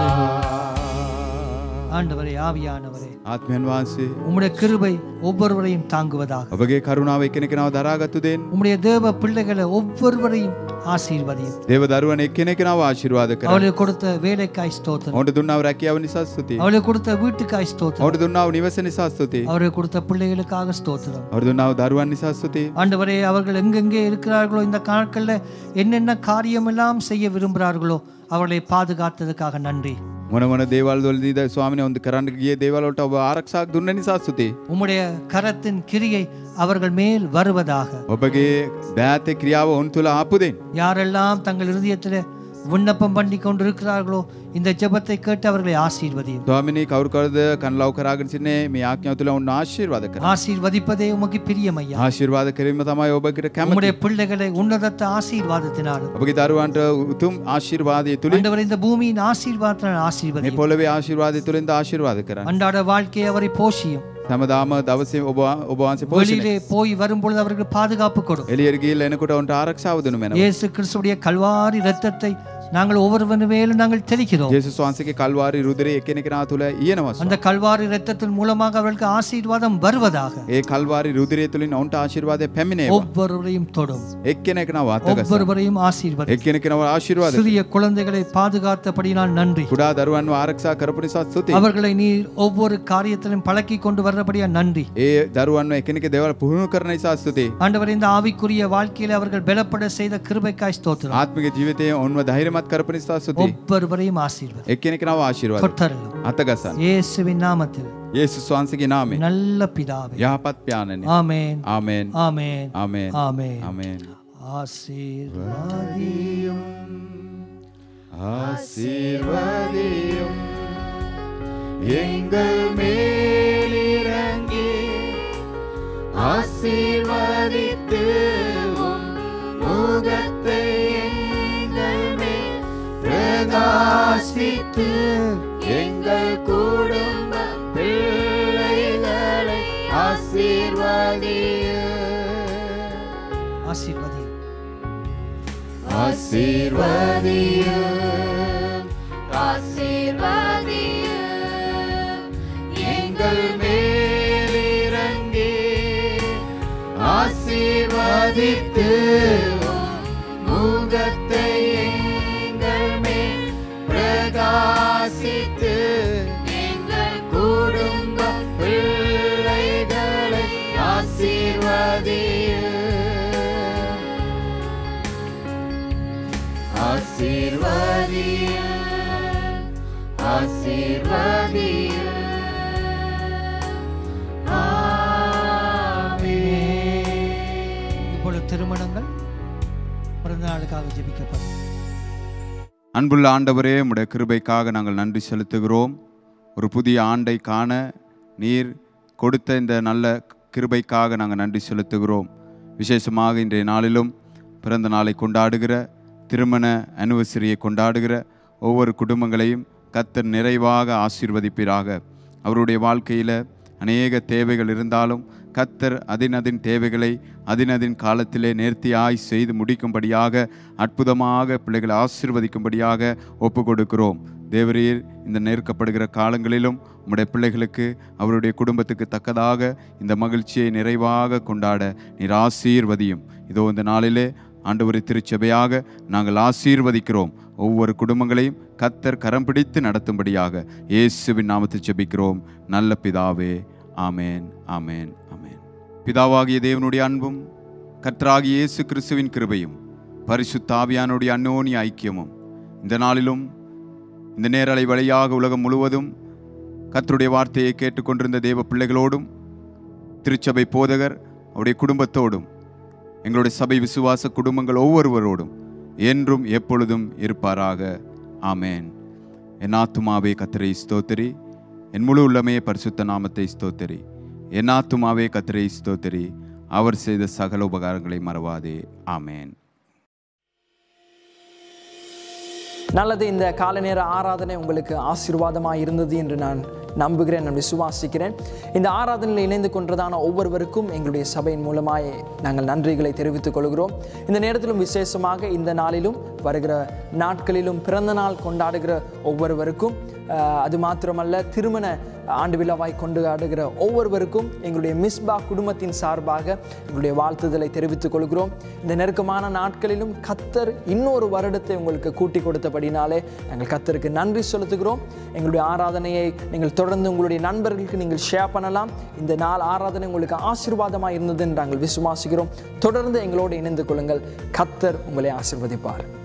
ஆண்டவரே ஆவியானவரே ආත්මයන් වහන්සේ உம்முடைய கிருபை ஒவ்வொருவரையும் தாங்குவதாக ඔබගේ කරුණාව එක්කෙනෙකෙනව දරාගත්තු දෙන් உம்முடைய தேவ பிள்ளைகளை ஒவ்வொருவரையும் ஆசீர்வதியும் දේව දරුවන එක්කෙනෙකෙනව ආශිර්වාද කර அவளுக்கு கொடுத்த வேலைக்காய் ஸ்தோத்திரம் ඔට දුන්නාව රැකියාව නිසා ස්තුති அவளுக்கு கொடுத்த வீட்டுக்காய் ஸ்தோத்திரம் ඔට දුන්නාව නිවස නිසා ස්තුති அவருக்கு கொடுத்த பிள்ளைகளுக்காக ஸ்தோத்திரம் ඔට දුන්නාව දරුවන් නිසා ස්තුති ஆண்டவரே அவர்கள் எங்கெங்கே இருக்கிறார்களோ இந்த நாட்களில் என்னென்ன காரியமெல்லாம் செய்ய விரும்புகிறார்களோ அவர்களை பாதுகாத்ததுக்காக நன்றி මොන මොන දේවල් වලදීද ස්වාමින ඔොන්ද කරන්න ගිය දේවලට ඔබ ආරක්ෂාක් දුන්න නිසා ස්තුති உம்முடைய கரத்தின் கிரியை அவர்கள் மேல் வருவதாக ඔබගේ බෑත ක්‍රියාව ඔන් තුළ ආපුදෙන් யாரெல்லாம் தங்கள் இருதயத்தில் விண்ணப்பம் பண்ணி கொண்டிருக்கிறார்களோ இந்த ஜெபத்தை கேட்டு அவர்களை ஆசீர்வதியும் ස්වාමිනී කවරුකරද කන්ලව් කරාගෙන සින්නේ මේ ආඥාව තුළ ඔන්න ආශිර්වාද කර ஆசீர்வதிப்பதே உமக்கு பிரியமையா ආශිර්වාද කිරීම තමයි ඔබකට කැමති உம்முடைய பிள்ளைகளை உன்னதத்த ஆசீர்வாதத்தினாலும் ඔබගේ දරුවන්ට උතුම් ආශිර්වාදය තුළින් ஆண்டவர் இந்த பூமியின் ஆசீர்வாதத்தினால் මේ ஆசீர்வதி පොළවේ ආශිර්වාදය තුළින්ද ආශිර්වාද කරන්න அன்றாட வாழ்க்கையை அவரை போஷியும் හැමදාම දවසේ ඔබ ඔබවන්සේ පෝෂණය வெளியிலே போய் வரும்பொழுது அவருக்கு பாதுகாப்பு கொடும் එලියට ගිහිල්ලා එනකොට ඔන්ට ආරක්ෂාව දුනු මැනව இயேசு கிறிஸ்துடைய கல்வாரி இரத்தத்தை நாங்கள் ஒவ்வொருவன் மேலும் நாங்கள் தெளிக்கிறோம் ජේසුස් වහන්සේගේ කල්වාරි රුධිරය එකිනෙකෙනා තුළ ඊයනවස් அந்த கல்வாரி இரத்தத்தின் மூலமாக அவர்களுக்கு ஆசீர்வாதம் வருவதாக ඒ කල්වාරි රුධිරය තුළින් ඔවුන්ට ආශිර්වාදය පැමිණේ ஒவ்வொருவரையும் தொடும் එක්කෙනෙකනව අතගස ஒவ்வொருவரையும் ஆசீர்வதி එක්කෙනෙකනව ආශිර්වාද சிறிய குழந்தைகளை பாதுகாத்தபடினால் நன்றி කුඩා දරුවන්ව ආරක්ෂා කරපු නිසා ස්තුති அவர்களை நீ ஒவ்வொரு காரியத்திலும் பழக்கி கொண்டு வர்றபடியா நன்றி ඒ දරුවන්ව එකනෙක දෙවල් පුහුණු කරන නිසා ස්තුති ஆண்டவர் இந்த ஆவிக்குரிய வாழ்க்கையில அவர்கள் பலப்பட செய்த கிருபைக்காய் ஸ்தோத்திரம் ආත්මික ජීවිතය ඔන්ව ධෛර්යමත් කරපු නිසා ස්තුති ஒவ்வொருவரையும் ஆசீர்வதி එක්කෙනෙකනව ආශිර්වාද தொட்டருளும் අතගසන් இயேசுவின் நாமத்தில் යේසුස් වහන්සේගේ නාමයෙන් நல்ல பிதாவே යහපත් ප්යාණනි ஆமென் ආමේන් ஆமென் ආමේන් ஆமென் ආමේන් ஆசீர்வாதியும் ஆசீர்வதியும் எங்கள் மேலிறங்கி ஆசீர்வதித்து உம் முகத்தை எங்கள் மேல் பிரகாசித்து எங்கள் குடும்ப பிள்ளைகளை ஆசீர்வதியும் ஆசீர்வதியும் ஆசீர்வதியும் ஆசீர்வதியும் எங்கள் மேலிறங்கி ஆசீர்வதித்து உம் முகத்தை எங்கள் மேல் பிரகாசித்து எங்கள் குடும்ப பிள்ளைகளை ஆசீர்வதியும் ஜெபிக்கப்படும் அன்புள்ள ஆண்டவரே உம்முடைய கிருபைக்காக நாங்கள் நன்றி செலுத்துகிறோம் ஒரு புதிய ஆண்டை காண நீர் கொடுத்த இந்த நல்ல கிருபைக்காக நாங்கள் நன்றி செலுத்துகிறோம் விசேஷமாக இன்றைய நாளிலும் பிறந்த நாளை கொண்டாடுகிற திருமண அனிவர்சரியை கொண்டாடுகிற ஒவ்வொரு குடும்பங்களையும் கத்தர் நிறைவாக ஆசீர்வதிப்பீராக அவருடைய வாழ்க்கையில் அநேக தேவைகள் இருந்தாலும் கத்தர் அதினதின் தேவைகளை அதினதின் காலத்திலே நேர்த்தியாய் செய்து முடிக்கும்படியாக அற்புதமாக பிள்ளைகளை ஆசீர்வதிக்கும்படியாக ஒப்பு கொடுக்கிறோம் தேவரீர் இந்த நெருக்கப்படுகிற காலங்களிலும் உம்முடைய பிள்ளைகளுக்கு அவருடைய குடும்பத்துக்கு தக்கதாக இந்த மகிழ்ச்சியை நிறைவாக கொண்டாட நீர் ஆசீர்வதியும் இதோ இந்த நாளிலே ஆண்டவரை திருச்சபையாக நாங்கள் ஆசீர்வதிக்கிறோம் ஒவ்வொரு குடும்பங்களையும் கத்தர் கரம் பிடித்து நடத்தும்படியாக இயேசுவின் நாமத்தில் ஜெபிக்கிறோம் நல்ல பிதாவே ஆமேன் ஆமேன் ஆமேன் பிதாவாகிய தேவனுடைய அன்பும் கர்த்தராகிய இயேசு கிறிஸ்துவின் கிருபையும் பரிசுத்தாவியானுடைய அன்னோனி ஐக்கியமும் இந்த நாளிலும் இந்த நேரலை வழியாக உலகம் முழுவதும் கர்த்தருடைய வார்த்தையை கேட்டுக்கொண்டிருந்த தேவ பிள்ளைகளோடும் திருச்சபை போதகர் அவருடைய குடும்பத்தோடும் எங்களுடைய சபை விசுவாச குடும்பங்கள் ஒவ்வொருவரோடும் என்றும் எப்பொழுதும் இருப்பாராக ஆமேன் என் ஆத்துமாவே கத்திரை ஸ்தோத்திரி என் முழு உள்ளமே பரிசுத்த நாமத்தை ஸ்தோத்திரி என் ஆத்துமாவே கத்திரை ஸ்தோத்திரி அவர் செய்த சகல உபகாரங்களை மறவாதே ஆமேன் நல்லது இந்த காலை நேர ஆராதனை உங்களுக்கு ஆசீர்வாதமாக இருந்தது என்று நான் நம்புகிறேன் நான் விசுவாசிக்கிறேன் இந்த ஆராதனையில் இணைந்து கொண்டதான ஒவ்வொருவருக்கும் எங்களுடைய சபையின் மூலமாய் நாங்கள் நன்றிகளை தெரிவித்துக் கொள்கிறோம் இந்த நேரத்திலும் விசேஷமாக இந்த நாளிலும் வருகிற நாட்களிலும் பிறந்த நாள் கொண்டாடுகிற ஒவ்வொருவருக்கும் அஹ், அது மாத்திரமல்ல திருமண ஆண்டு விழாவாய் கொண்டாடுகிற ஒவ்வொருவருக்கும் எங்களுடைய மிஸ்பா குடும்பத்தின் சார்பாக எங்களுடைய வாழ்த்துதலை தெரிவித்துக் கொள்கிறோம் இந்த நெருக்கமான நாட்களிலும் கத்தர் இன்னொரு வருடத்தை உங்களுக்கு கூட்டி கொடுத்தபடினாலே நாங்கள் கத்தருக்கு நன்றி செலுத்துகிறோம் எங்களுடைய ஆராதனையை நீங்கள் தொடர்ந்து உங்களுடைய நண்பர்களுக்கு நீங்கள் ஷேர் பண்ணலாம் இந்த நாள் ஆராதனை உங்களுக்கு ஆசீர்வாதமாக இருந்தது என்று நாங்கள் விசுவாசிக்கிறோம் தொடர்ந்து எங்களோடு இணைந்து கொள்ளுங்கள் கத்தர் உங்களை ஆசீர்வதிப்பார்